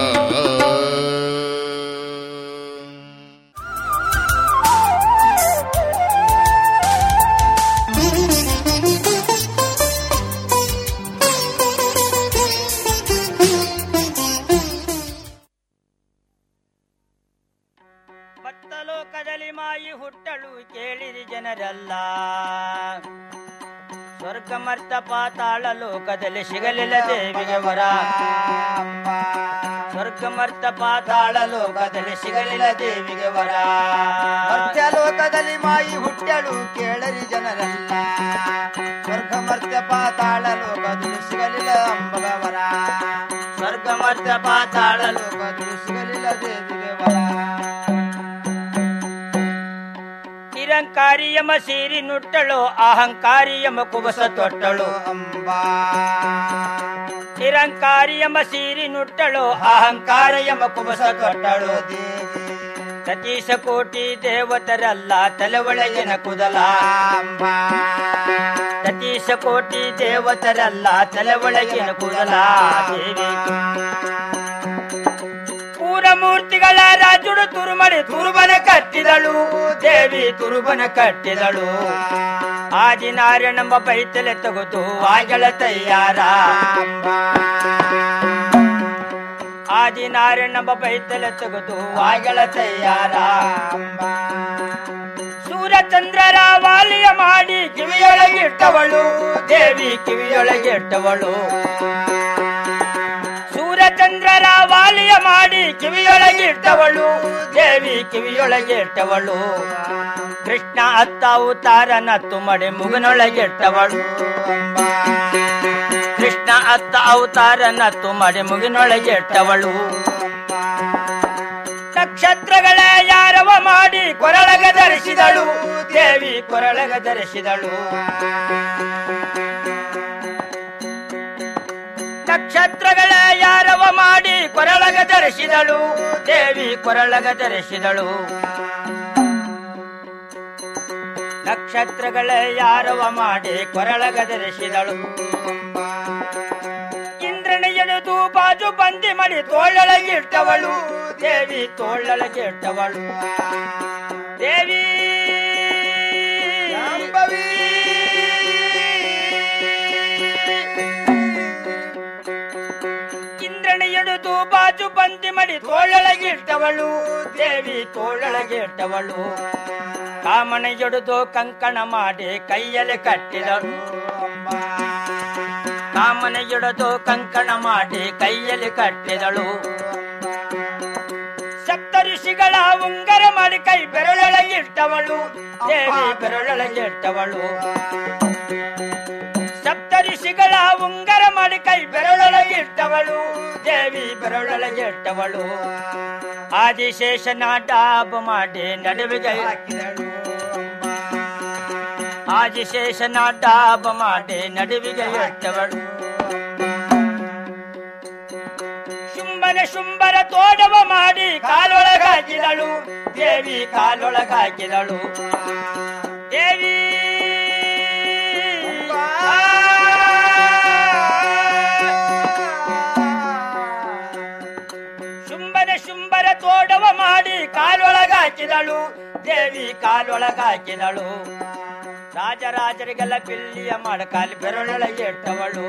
ಲೋಕದಲ್ಲಿ ಮಾಯಿ ಹುಟ್ಟಳು ಕೇಳಿರಿ ಜನರಲ್ಲ ಸ್ವರ್ಗ ಮರ್ತ ಪಾತಾಳ ಲೋಕದಲ್ಲಿ ಸಿಗಲಿಲ್ಲ ದೇವಿಗೆ ವರ ಸ್ವರ್ಗ ಮರ್ತ ಪಾತಾಳ ಲೋಕದಲ್ಲಿ ಸಿಗಲಿಲ್ಲ ದೇವಿಗೆ ವರ ಮರ್ತ್ಯ ಲೋಕದಲ್ಲಿ ಮಾಯಿ ಹುಟ್ಟಳು ಕೇಳರಿ ಜನರಲ್ಲ ಸ್ವರ್ಗ ಮರ್ತ್ಯ ಪಾತಾಳ ಲೋಕದಲ್ಲಿ ಸಿಗಲಿಲ್ಲ ಅಂಬಗವರ ಸ್ವರ್ಗ ಮರ್ತ ಪಾತಾಳ ಲೋಕದಲ್ಲಿ ಸಿಗಲಿಲ್ಲ ದೇವಿಗೆ ವರ ನಿರಂಕಾರಿ ಯಮ ಸೀರಿ ನುಟ್ಟಳು ಅಹಂಕಾರಿ ಯಮ ಕುಬಸ ತೊಟ್ಟಳು ಅಂಬಾ ನಿರಂಕಾರಿ ಯಮ ಸೀರಿ ನುಟ್ಟಳು ಅಹಂಕಾರ ಯಮ ಕುಬಸ ತೊಟ್ಟಳು ಸತೀಶ ಕೋಟಿ ದೇವತರಲ್ಲ ತಲೆ ಒಳಗಿನ ಕುದಲ ಸತೀಶ ಕೋಟಿ ದೇವತರಲ್ಲ ತಲೆ ಒಳಗಿನ ಕುದಲ ದೇವಿ ಮೂರ್ತಿಗಳ ರಾಜುಡು ತುರುಮಡಿ ತುರುಬನ ಕಟ್ಟಿದಳು ದೇವಿ ತುರುಬನ ಕಟ್ಟಿದಳು ಆದಿನಾರಾಯಣಂಬ ಬೈತಲೆ ತೆಗೆದು ಆಗಳ ತಯ್ಯಾರ ಆದಿನಾರಾಯಣಂಬ ಬೈತಲೆ ತೆಗೆದು ಆಗಳ ತಯ್ಯಾರ ಸೂರ್ಯಚಂದ್ರರ ವಾಲಿಯ ಮಾಡಿ ಕಿವಿಯೊಳಗಿಟ್ಟವಳು ದೇವಿ ಕಿವಿಯೊಳಗಿಟ್ಟವಳು ಸೂರ್ಯಚಂದ್ರರ ವಾಲಿಯ ಮಾಡಿ ಕಿವಿಯೊಳಗಿಟ್ಟವಳು ದೇವಿ ಕಿವಿಯೊಳಗಿಟ್ಟವಳು ಕೃಷ್ಣ ಅತ್ತ ಅವತಾರನ ತುಮಡೆ ಮುಗನೊಳಗಿಟ್ಟವಳು ಕೃಷ್ಣ ಅತ್ತ ಅವತಾರನ ತುಮಡೆ ಮುಗಿನೊಳಗಿಟ್ಟವಳು ದಕ್ಷ ನಕ್ಷತ್ರಗಳೇ ಯಾರವ ಮಾಡಿ ಕೊರಳಗ ಧರಿಸಿದಳು ದೇವಿ ಕೊರಳಗ ಧರಿಸಿದಳು ನಕ್ಷತ್ರಗಳೇ ಯಾರವ ಮಾಡಿ ಕೊರಳಗ ಧರಿಸಿದಳು ದೇವಿ ಕೊರಳಗ ಧರಿಸಿದಳು ನಕ್ಷತ್ರಗಳೇ ಯಾರವ ಮಾಡಿ ಕೊರಳಗ ಧರಿಸಿದಳು ಇಂದ್ರನ ಎಳೆದು ಬಾಜು ಬಂದಿ ಮಾಡಿ ತೋಳೊಳಗಿಟ್ಟವಳು ದೇವಿ ತೋಳೊಳಗಿಟ್ಟವಳು ದೇವಿ ಇಂದ್ರನ ಎಳೆದು ಬಾಜು ಬಂದಿ ಮಾಡಿ ತೋಳೊಳಗಿಟ್ಟವಳು ದೇವಿ ತೋಳೊಳಗಿಟ್ಟವಳು ಕಾಮನ ಎಡುದು ಕಂಕಣ ಮಾಡಿ ಕೈಯಲ್ಲಿ ಕಟ್ಟಿದಳು ಕಾಮನ ಎಡುದು ಕಂಕಣ ಮಾಡಿ ಕೈಯಲ್ಲಿ ಕಟ್ಟಿದಳು ಸಪ್ತ ಋಷಿಗಳ ಉಂಗರ ಮಾಡಿ ಕೈ ಬೆರಳೊಳಗಿಟ್ಟವಳು ದೇವಿ ಬೆರಳೊಳಗಿಟ್ಟವಳು ಸಪ್ತ ಋಷಿಗಳ ಉಂಗರ ಮಾಡಿ ಕೈ ಬೆರಳೊಳಗಿಟ್ಟವಳು ದೇವಿ ಬೆರಳೊಳಗಿಟ್ಟವಳು ಆದಿಶೇಷನ ಡಾಬ್ ಮಾಡಿ ನಡುವಿಗೆ ಹಾಕಿದಳು ಆದಿಶೇಷನ ಡಾಬ್ ಮಾಡಿ ನಡುವಿಗೆ ಇಟ್ಟವಳು ಶುಂಭನ ಶುಂಭರ ತೋಡವ ಮಾಡಿ ಕಾಲೊಳಗಾಕಿದಳು ದೇವಿ ಕಾಲೊಳಗಾಕಿದಳು ದೇವಿ ಶುಂಭನ ಶುಂಭರ ತೋಡವ ಮಾಡಿ ಕಾಲೊಳಗಾಕಿದಳು ದೇವಿ ಕಾಲೊಳಗಾಕಿದಳು ರಾಜರಾಜರಿಗೆಲ್ಲ ಬಿಲ್ಲಿಯ ಮಡಕಾಲಿ ಬೆರಳೊಳಗೆ ಇಟ್ಟವಳು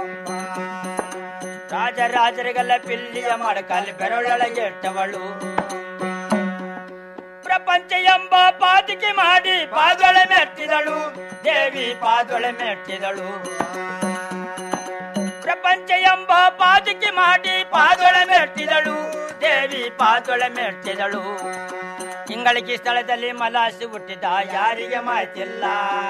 ರಾಜರಾಜರಿಗೆಲ್ಲ ಬಿಲ್ಲಿಯ ಮಡಕಾಲಿ ಬೆರಳೊಳಗೆ ಇಟ್ಟವಳು ಪ್ರಪಂಚ ಎಂಬ ಪಾತಿಕೆ ಮಾಡಿ ಪಾದೊಳೆ ಮೆಟ್ಟಿದಳು ದೇವಿ ಪಾದೊಳೆ ಮೆಟ್ಟಿದಳು ಪ್ರಪಂಚ ಎಂಬ ಪಾದಕ್ಕೆ ಮಾಡಿ ಪಾದೊಳೆ ಮೆಟ್ಟಿದಳು ದೇವಿ ಪಾದೊಳೆ ಮೆಟ್ಟಿದಳು ಇಂಗಳಿಗೆ ಸ್ಥಳದಲ್ಲಿ ಮಲಾಸಿ ಹುಟ್ಟಿದ ಯಾರಿಗೆ ಮಾತಿಲ್ಲ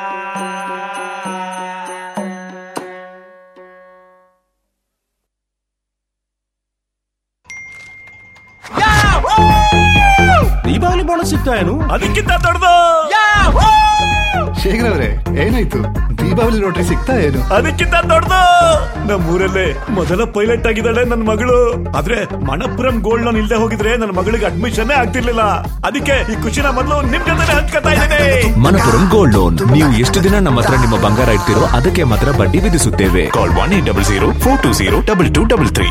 ದೀಪಾವಳಿ ಬೋನಸ್ ಸಿಗ್ತಾ ಏನು ಅದಕ್ಕಿಂತ ದೊಡ್ಡದು ಶೇಖರವ್ರೆ ಏನಾಯ್ತು ದೀಪಾವಳಿ ರೋಟ್ರಿ ಸಿಗ್ತಾ ಏನು ಅದಕ್ಕಿಂತ ದೊಡ್ಡದು ನಮ್ಮೂರಲ್ಲೇ ಮೊದಲ ಪೈಲಟ್ ಆಗಿದ್ದಾಳೆ ನನ್ನ ಮಗಳು ಆದ್ರೆ ಮಣಪುರಂ ಗೋಲ್ಡ್ ಲೋನ್ ಇಲ್ದೆ ಹೋಗಿದ್ರೆ ನನ್ನ ಮಗಳಿಗೆ ಅಡ್ಮಿಷನ್ ಆಗ್ತಿರ್ಲಿಲ್ಲ ಅದಕ್ಕೆ ಈ ಖುಷಿನ ಮೊದಲು ನಿಮ್ ಜೊತೆ ಹಂಚ್ಕೊತಾ ಇದ್ದೇನೆ ಮನಪುರಂ ಗೋಲ್ಡ್ ಲೋನ್ ನೀವು ಎಷ್ಟು ದಿನ ನಮ್ಮ ಹತ್ರ ನಿಮ್ಮ ಬಂಗಾರ ಇಡ್ತಿರೋ ಅದಕ್ಕೆ ಮಾತ್ರ ಬಡ್ಡಿ ವಿಧಿಸುತ್ತೇವೆ call one eight double zero four two zero double two double three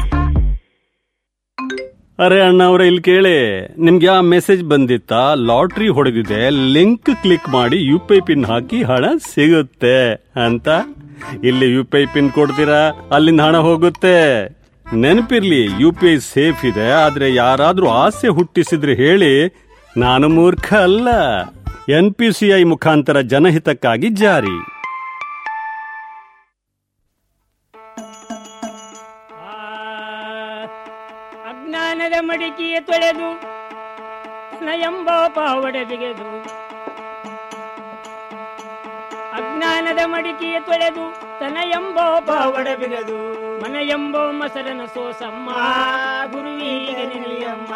ಅರೆ ಅಣ್ಣ ಅವ್ರ ಇಲ್ಲಿ ಕೇಳಿ ನಿಮ್ಗೆ ಆ ಮೆಸೇಜ್ ಬಂದಿತ್ತಾ ಲಾಟ್ರಿ ಹೊಡೆದಿದೆ ಲಿಂಕ್ ಕ್ಲಿಕ್ ಮಾಡಿ ಯು ಪಿ ಐ ಪಿನ್ ಹಾಕಿ ಹಣ ಸಿಗುತ್ತೆ ಅಂತ ಇಲ್ಲಿ ಯು ಪಿ ಐ ಪಿನ್ ಕೊಡ್ತೀರಾ ಅಲ್ಲಿಂದ ಹಣ ಹೋಗುತ್ತೆ ನೆನಪಿರ್ಲಿ ಯು ಪಿ ಐ ಸೇಫ್ ಇದೆ ಆದ್ರೆ ಯಾರಾದ್ರೂ ಆಸೆ ಹುಟ್ಟಿಸಿದ್ರೆ ಹೇಳಿ ನಾನು ಮೂರ್ಖ ಅಲ್ಲ ಎನ್ ಪಿ ಸಿ ಐ ಮುಖಾಂತರ ಜನಹಿತಕ್ಕಾಗಿ ಜಾರಿ ಅಜ್ಞಾನದ ಮಡಿಕೆಯ ತೊಳೆದು ನ ಎಂಬ ಪಾವಡೆ ಬಿಗೆದು ಅಜ್ಞಾನದ ಮಡಿಕೆಯ ತೊಳೆದು ತನ ಎಂಬ ಪಾವಡೆ ಬಿಗದು ಮನ ಎಂಬೋ ಮಸರನ ಸೋಸಮ್ಮ ಗುರುವಿಗೆ ನೆನೆಯಮ್ಮ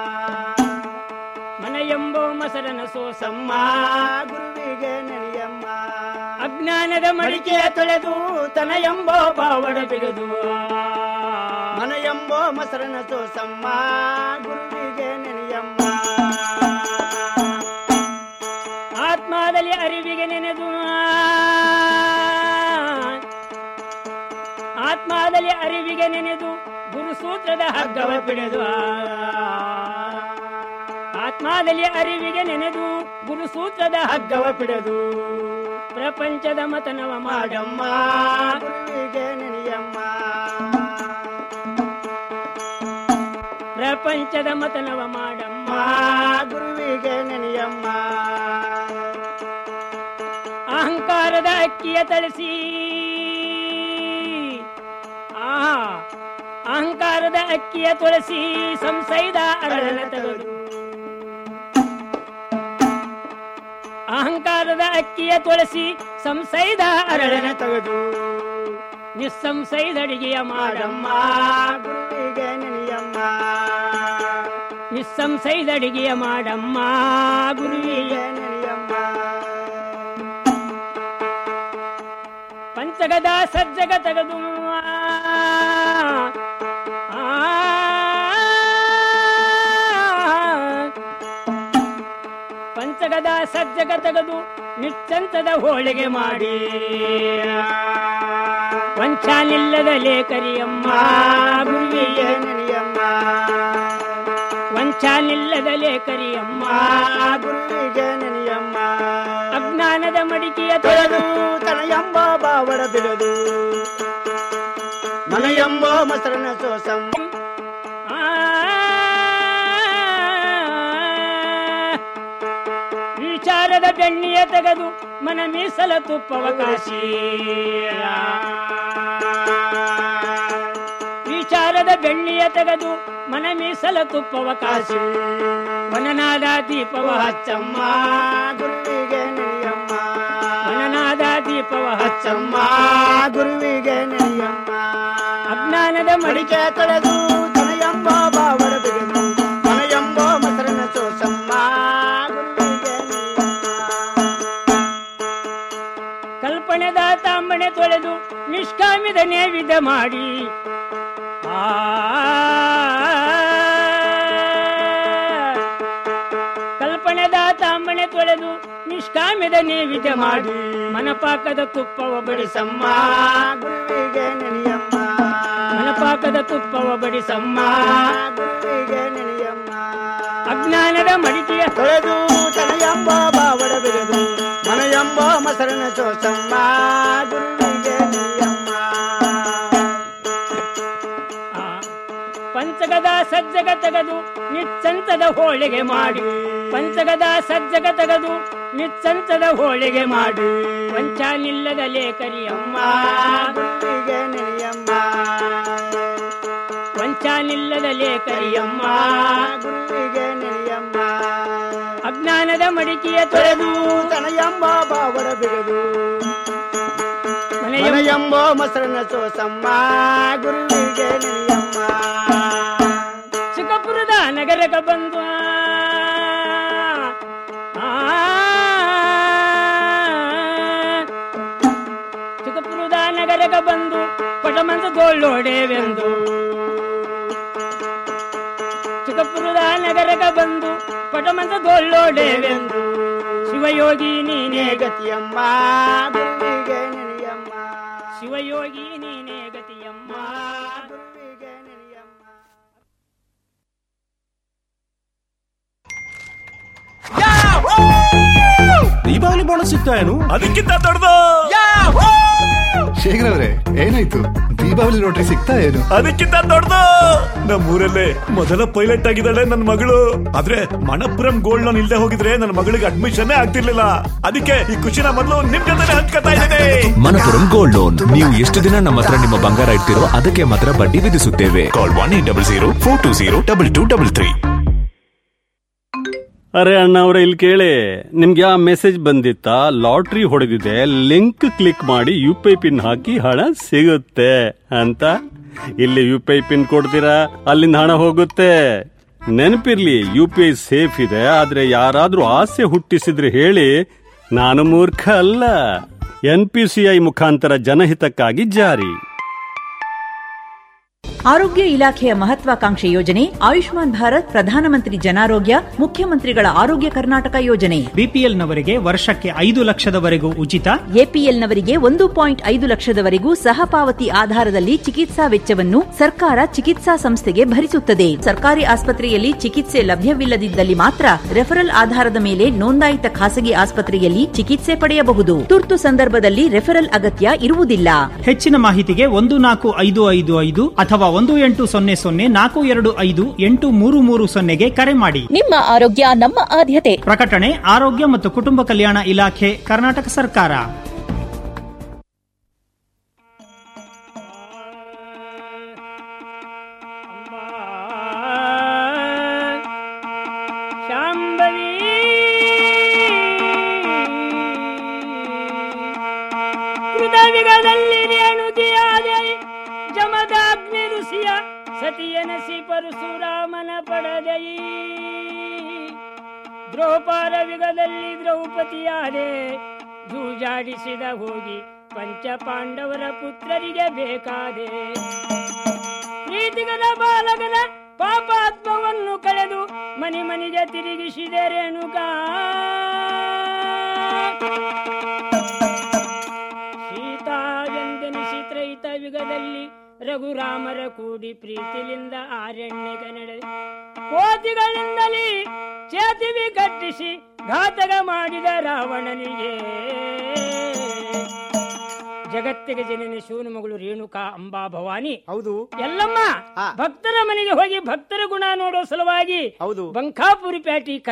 ಮನ ಎಂಬೋ ಮಸರನ ಸೋಸಮ್ಮ ಗುರುವಿಗೆ ನೆನೆಯಮ್ಮ ಅಜ್ಞಾನದ ಮಡಿಕೆಯ ತೊಳೆದು ತನ ಎಂಬೋ ಪಾವಡ ಬಿಗದು ಮನ ಎಂಬೋ ಮಸರನ ಸೋಸಮ್ಮ ಗುರುವಿಗೆ ನೆನೆಯಮ್ಮ ಆತ್ಮದಲ್ಲಿ ಅರಿವಿಗೆ ನೆನೆದು ಆತ್ಮದಲ್ಲಿ ಅರಿವಿಗೆ ನೆನೆದು ಗುರುಸೂತ್ರದ ಹಗ್ಗವ ಪಿಡಿದು ಆತ್ಮದಲ್ಲಿ ಅರಿವಿಗೆ ನೆನೆದು ಗುರುಸೂತ್ರದ ಹಗ್ಗವ ಪಿಡಿದು ಪ್ರಪಂಚದ ಮತನವ ಮಾಡಮ್ಮ ಗುರುವಿಗೆ ನೆನೆಯಮ್ಮ ಪ್ರಪಂಚದ ಮತನವ ಮಾಡಮ್ಮ ಗುರುವಿಗೆ ನೆನೆಯಮ್ಮ ಅಹಂಕಾರದ ಅಕ್ಕಿಯ ತಳಿಸಿ ಆ ಅಹಂಕಾರದ ಅಕ್ಕಿಯ ತುಳಸಿ ಸಂಸೈದ ಅರಳನ ತಗದು ಅಹಂಕಾರದ ಅಕ್ಕಿಯ ತುಳಸಿ ಸಂಸೈದ ಅರಳನ ತಗದು ನಿಸ್ಸಂಸೈದ ಅಡಿಗೆಯ ಮಾಡಮ್ಮ ಗುರುವಿಗೆ ನೆನೆಯಮ್ಮ ನಿಸ್ಸಂಶಯದಡಿಗೆಯ ಮಾಡಮ್ಮ ಗುರುವಿಗೆ ನೆನೆಯಮ್ಮ ಪಂಚಗದ ಸಜ್ಜಗ ತೆಗೆದು ಆ, ಪಂಚಗದ ಸಜ್ಜಗ ತೆಗೆದು ನಿಶ್ಚಂತದ ಹೋಳಿಗೆ ಮಾಡಿ ವಂಚಾನಿಲ್ಲದ ಲೇಖರಿಯಮ್ಮ ಗುರುವಿಗೆ ನೆನೆಯಮ್ಮ ವಂಚಾನಿಲ್ಲದ ಲೇಖರಿಯಮ್ಮ ಗುರುವಿಗೆ ನೆನೆಯಮ್ಮ ಅಜ್ಞಾನದ ಮಡಿಕೆಯ ತೊಳೆದು ತನಯಂಬ ಬಾವಡ ಬಿಡದು ಮನೆಯಂಬ ಮೊಸರನ ಸೋಸಂ ವಿಚಾರದ ಬೆಣ್ಣಿಯ ತೆಗೆದು ಮನ ಮೀಸಲ ತುಪ್ಪವ ಕಾಶಿ ವಿಚಾರದ ಬೆಳ್ಳಿಯ ತೆಗೆದು ಮನ ಮೀಸಲ ತುಪ್ಪವ ಕಾಶಿ ಮನನಾದ ದೀಪವ ಹಚ್ಚಮ್ಮ ಗುರುವಿಗೆ ನೆನೆಯಮ್ಮ ಮನನಾದ ದೀಪವ ಹಚ್ಚಮ್ಮ ಗುರುವಿಗೆ ನೆನೆಯಮ್ಮ ಅಜ್ಞಾನದ ಮಡಿಕೆ ತೊಳೆದು ತನಯಂಬ ಬಾವಡ ಬಿಡುದು ತನಯಂಬ ಮಸರನ ಸೋಸಮ್ಮ ಗುರುವಿಗೆ ಕಲ್ಪನೆದ ತಾಂಬಣೆ ತೊಳೆದು ನಿಷ್ಕಾಮಿದ ನೇವಿದ ಮಾಡಿ ಆ ಕಲ್ಪನೆದ ತಾಂಬಣೆ ತೊಳೆದು ನಿಷ್ಕಾಮ್ಯದ ನೇವಿದ ಮಾಡಿ ಮನಪಾಕದ ತುಪ್ಪವ ಬಡಿಸಮ್ಮ ಗುರುವಿಗೆ ನೆನೆಯಮ್ಮ ಮನಪಾಕದ ತುಪ್ಪವ ಬಡಿಸಮ್ಮ ಗುರುವಿಗೆ ನೆನೆಯಮ್ಮ ಅಜ್ಞಾನದ ಮಡಿಕೆಯ ತೊಳೆದು ತನಯಂಬ ಬಾವಡ ಬೆಳೆದು ಮನಯಂಬ ಮಸರನ ಸೋಸಮ್ಮ ಗುರುವಿಗೆ ನೆನೆಯಮ್ಮ ಪಂಚಗದ ಸಜ್ಜಗ ತೆಗೆದು ನಿಚ್ಚಂತದ ಹೋಳಿಗೆ ಮಾಡಿ ಪಂಚಗದ ಸಜ್ಜಗ ತೆಗೆದು ನಿಚ್ಚಂತದ ಹೋಳಿಗೆ ಮಾಡಿ ವಂಚಾನಿಲ್ಲದ ಲೇಖರಿಯಮ್ಮ ಗುರುವಿಗೆ ನೆನೆಯಮ್ಮ ವಂಚಾನಿಲ್ಲದ ಲೇಖರಿಯಮ್ಮ ಗುರುವಿಗೆ ನೆನೆಯಮ್ಮ ಅಜ್ಞಾನದ ಮಡಿಕೆಯ ತೊಳೆದು ತನಯಂಬ ಬಾವಡ ಬಿಡದು ಮನೆಯಂಬ ಮೊಸರನ ಸೋಸಮ್ಮ ಗುರುವಿಗೆ ನೆನೆಯಮ್ಮ ಚಿಕ್ಕಪುರದ ನಗರಕ ಬಂದು ಆ, ಚಿಕ್ಕಪುರದ ನಗರಕ ಬಂದು ಪಟಮಂತ ತೋಳ್ಳೋಡೆವೆಂದು ಚಿಕ್ಕಪುರದ ನಗರಕ ಬಂದು ಪಟಮಂತ ತೋಳ್ಳೋಡೆವೆಂದು ಶಿವಯೋಗಿ ನೀನೇ ಗತಿಯಮ್ಮ ಗುರುವಿಗೆ ನೆನೆಯಮ್ಮ ಶಿವಯೋಗಿ ನೀನೇ ಗತಿಯಮ್ಮ ಗುರುವಿಗೆ ನೆನೆಯಮ್ಮ ದೀಪಾವಳಿ ಬೋನಸ್ ಸಿಗ್ತಾ ಏನು ಅದಕ್ಕಿಂತ ದೊಡ್ಡದು ಶೇಖರ್ ಅವರೇ ಏನಾಯ್ತು ದೀಪಾವಳಿ ಲಾಟ್ರಿ ಸಿಗ್ತಾ ಏನು ಅದಕ್ಕಿಂತ ದೊಡ್ಡದು ನಮ್ಮೂರಲ್ಲೇ ಮೊದಲ ಪೈಲಟ್ ಆಗಿದ್ದಾಳೆ ನನ್ನ ಮಗಳು ಆದ್ರೆ ಮಣಪುರಂ ಗೋಲ್ಡ್ ಲೋನ್ ಇಲ್ದೆ ಹೋಗಿದ್ರೆ ನನ್ನ ಮಗಳಿಗೆ ಅಡ್ಮಿಷನ್ ಆಗ್ತಿರ್ಲಿಲ್ಲ ಅದಕ್ಕೆ ಈ ಖುಷಿನ ಮೊದಲು ನಿಮ್ ಜೊತೆ ಹಂಚ್ಕೊತಾ ಇದ್ದೇನೆ ಮನಪುರಂ ಗೋಲ್ಡ್ ಲೋನ್ ನೀವು ಎಷ್ಟು ದಿನ ನಮ್ಮ ಹತ್ರ ನಿಮ್ಮ ಬಂಗಾರ ಇಡ್ತೀರೋ ಅದಕ್ಕೆ ಮಾತ್ರ ಬಡ್ಡಿ ವಿಧಿಸುತ್ತೇವೆ call one eight double zero four two zero double two double three ಅರೆ ಅಣ್ಣ ಅವ್ರೆ ಇಲ್ಲಿ ಕೇಳಿ ನಿಮ್ಗೆ ಆ ಮೆಸೇಜ್ ಬಂದಿತ್ತಾ ಲಾಟ್ರಿ ಹೊಡೆದಿದೆ ಲಿಂಕ್ ಕ್ಲಿಕ್ ಮಾಡಿ ಯು ಪಿ ಐ ಪಿನ್ ಹಾಕಿ ಹಣ ಸಿಗುತ್ತೆ ಅಂತ ಇಲ್ಲಿ ಯು ಪಿ ಐ ಪಿನ್ ಕೊಡ್ತೀರಾ ಅಲ್ಲಿಂದ ಹಣ ಹೋಗುತ್ತೆ ನೆನಪಿರ್ಲಿ ಯು ಪಿ ಐ ಸೇಫ್ ಇದೆ ಆದ್ರೆ ಯಾರಾದ್ರೂ ಆಸೆ ಹುಟ್ಟಿಸಿದ್ರೆ ಹೇಳಿ ನಾನು ಮೂರ್ಖ ಅಲ್ಲ ಎನ್ ಪಿ ಸಿ ಐ ಮುಖಾಂತರ ಜನಹಿತಕ್ಕಾಗಿ ಜಾರಿ ಆರೋಗ್ಯ ಇಲಾಖೆಯ ಮಹತ್ವಾಕಾಂಕ್ಷೆ ಯೋಜನೆ ಆಯುಷ್ಮಾನ್ ಭಾರತ್ ಪ್ರಧಾನಮಂತ್ರಿ ಜನಾರೋಗ್ಯ ಮುಖ್ಯಮಂತ್ರಿಗಳ ಆರೋಗ್ಯ ಕರ್ನಾಟಕ ಯೋಜನೆ ಬಿಪಿಎಲ್ ನವರಿಗೆ ವರ್ಷಕ್ಕೆ ಐದು ಲಕ್ಷದವರೆಗೂ ಉಚಿತ ಎಪಿಎಲ್ನವರಿಗೆ ಒಂದು ಪಾಯಿಂಟ್ ಐದು ಲಕ್ಷದವರೆಗೂ ಸಹಪಾವತಿ ಆಧಾರದಲ್ಲಿ ಚಿಕಿತ್ಸಾ ವೆಚ್ಚವನ್ನು ಸರ್ಕಾರ ಚಿಕಿತ್ಸಾ ಸಂಸ್ಥೆಗೆ ಭರಿಸುತ್ತದೆ ಸರ್ಕಾರಿ ಆಸ್ಪತ್ರೆಯಲ್ಲಿ ಚಿಕಿತ್ಸೆ ಲಭ್ಯವಿಲ್ಲದಿದ್ದಲ್ಲಿ ಮಾತ್ರ ರೆಫರಲ್ ಆಧಾರದ ಮೇಲೆ ನೋಂದಾಯಿತ ಖಾಸಗಿ ಆಸ್ಪತ್ರೆಯಲ್ಲಿ ಚಿಕಿತ್ಸೆ ಪಡೆಯಬಹುದು ತುರ್ತು ಸಂದರ್ಭದಲ್ಲಿ ರೆಫರಲ್ ಅಗತ್ಯ ಇರುವುದಿಲ್ಲ ಹೆಚ್ಚಿನ ಮಾಹಿತಿಗೆ ಒಂದು ನಾಲ್ಕು ಐದು ಐದು ಐದು ಅಥವಾ ಒಂದು ಎಂಟು ಸೊನ್ನೆ ಸೊನ್ನೆ ನಾಲ್ಕು ಎರಡು ಐದು ಎಂಟು ಮೂರು ಮೂರು ಸೊನ್ನೆಗೆ ಕರೆ ಮಾಡಿ ನಿಮ್ಮ ಆರೋಗ್ಯ ನಮ್ಮ ಆದ್ಯತೆ ಪ್ರಕಟಣೆ ಆರೋಗ್ಯ ಮತ್ತು ಕುಟುಂಬ ಕಲ್ಯಾಣ ಇಲಾಖೆ ಕರ್ನಾಟಕ ಸರ್ಕಾರ ಶಾಂಭವಿ ಕೃತವಿಗದಲ್ಲಿ ರೇಣುತಿಯಾದೆ ಜಮದಾಗ್ನಿ ಋಷಿಯ ಸತಿಯನಸಿ ಪರಶುರಾಮನ ಪಡದೈ ದ್ರೌಪಾದ ಯುಗದಲ್ಲಿ ದ್ರೌಪದಿಯಾದೆ ಜೂಜಾಡಿಸಿದ ಹೋಗಿ ಪಂಚ ಪಾಂಡವರ ಪುತ್ರರಿಗೆ ಬೇಕಾದೆ ಪ್ರೀತಿಗದ ಬಾಲಕನ ಪಾಪಾತ್ಮವನ್ನು ಕಳೆದು ಮನಿ ಮನಿಗೆ ತಿರುಗಿಸಿದೆ ರೇಣುಕಾ ಸೀತಾ ಎಂದೆನಿಸಿ ತ್ರೈತ ಯುಗದಲ್ಲಿ ರಘುರಾಮರ ಕೂಡಿ ಪ್ರೀತಿಲಿಂದ ಆರಣ್ಯಗ ನಡೆದ ಕೋತಿಗಳಿಂದಲೇ ಚೇತಿವಿ ಕಟ್ಟಿಸಿ ಘಾತಕ ಮಾಡಿದ ರಾವಣನಿಗೆ ಜಗತ್ತಿಗೆ ಜನನಿ ಶಿವನ ಮಗಳು ರೇಣುಕಾ ಅಂಬಾ ಭವಾನಿ ಹೌದು ಎಲ್ಲಮ್ಮ ಭಕ್ತರ ಮನೆಗೆ ಹೋಗಿ ಭಕ್ತರ ಗುಣ ನೋಡೋ ಸಲುವಾಗಿ ಹೌದು ಬಂಕಾಪುರಿ ಪ್ಯಾಟಿ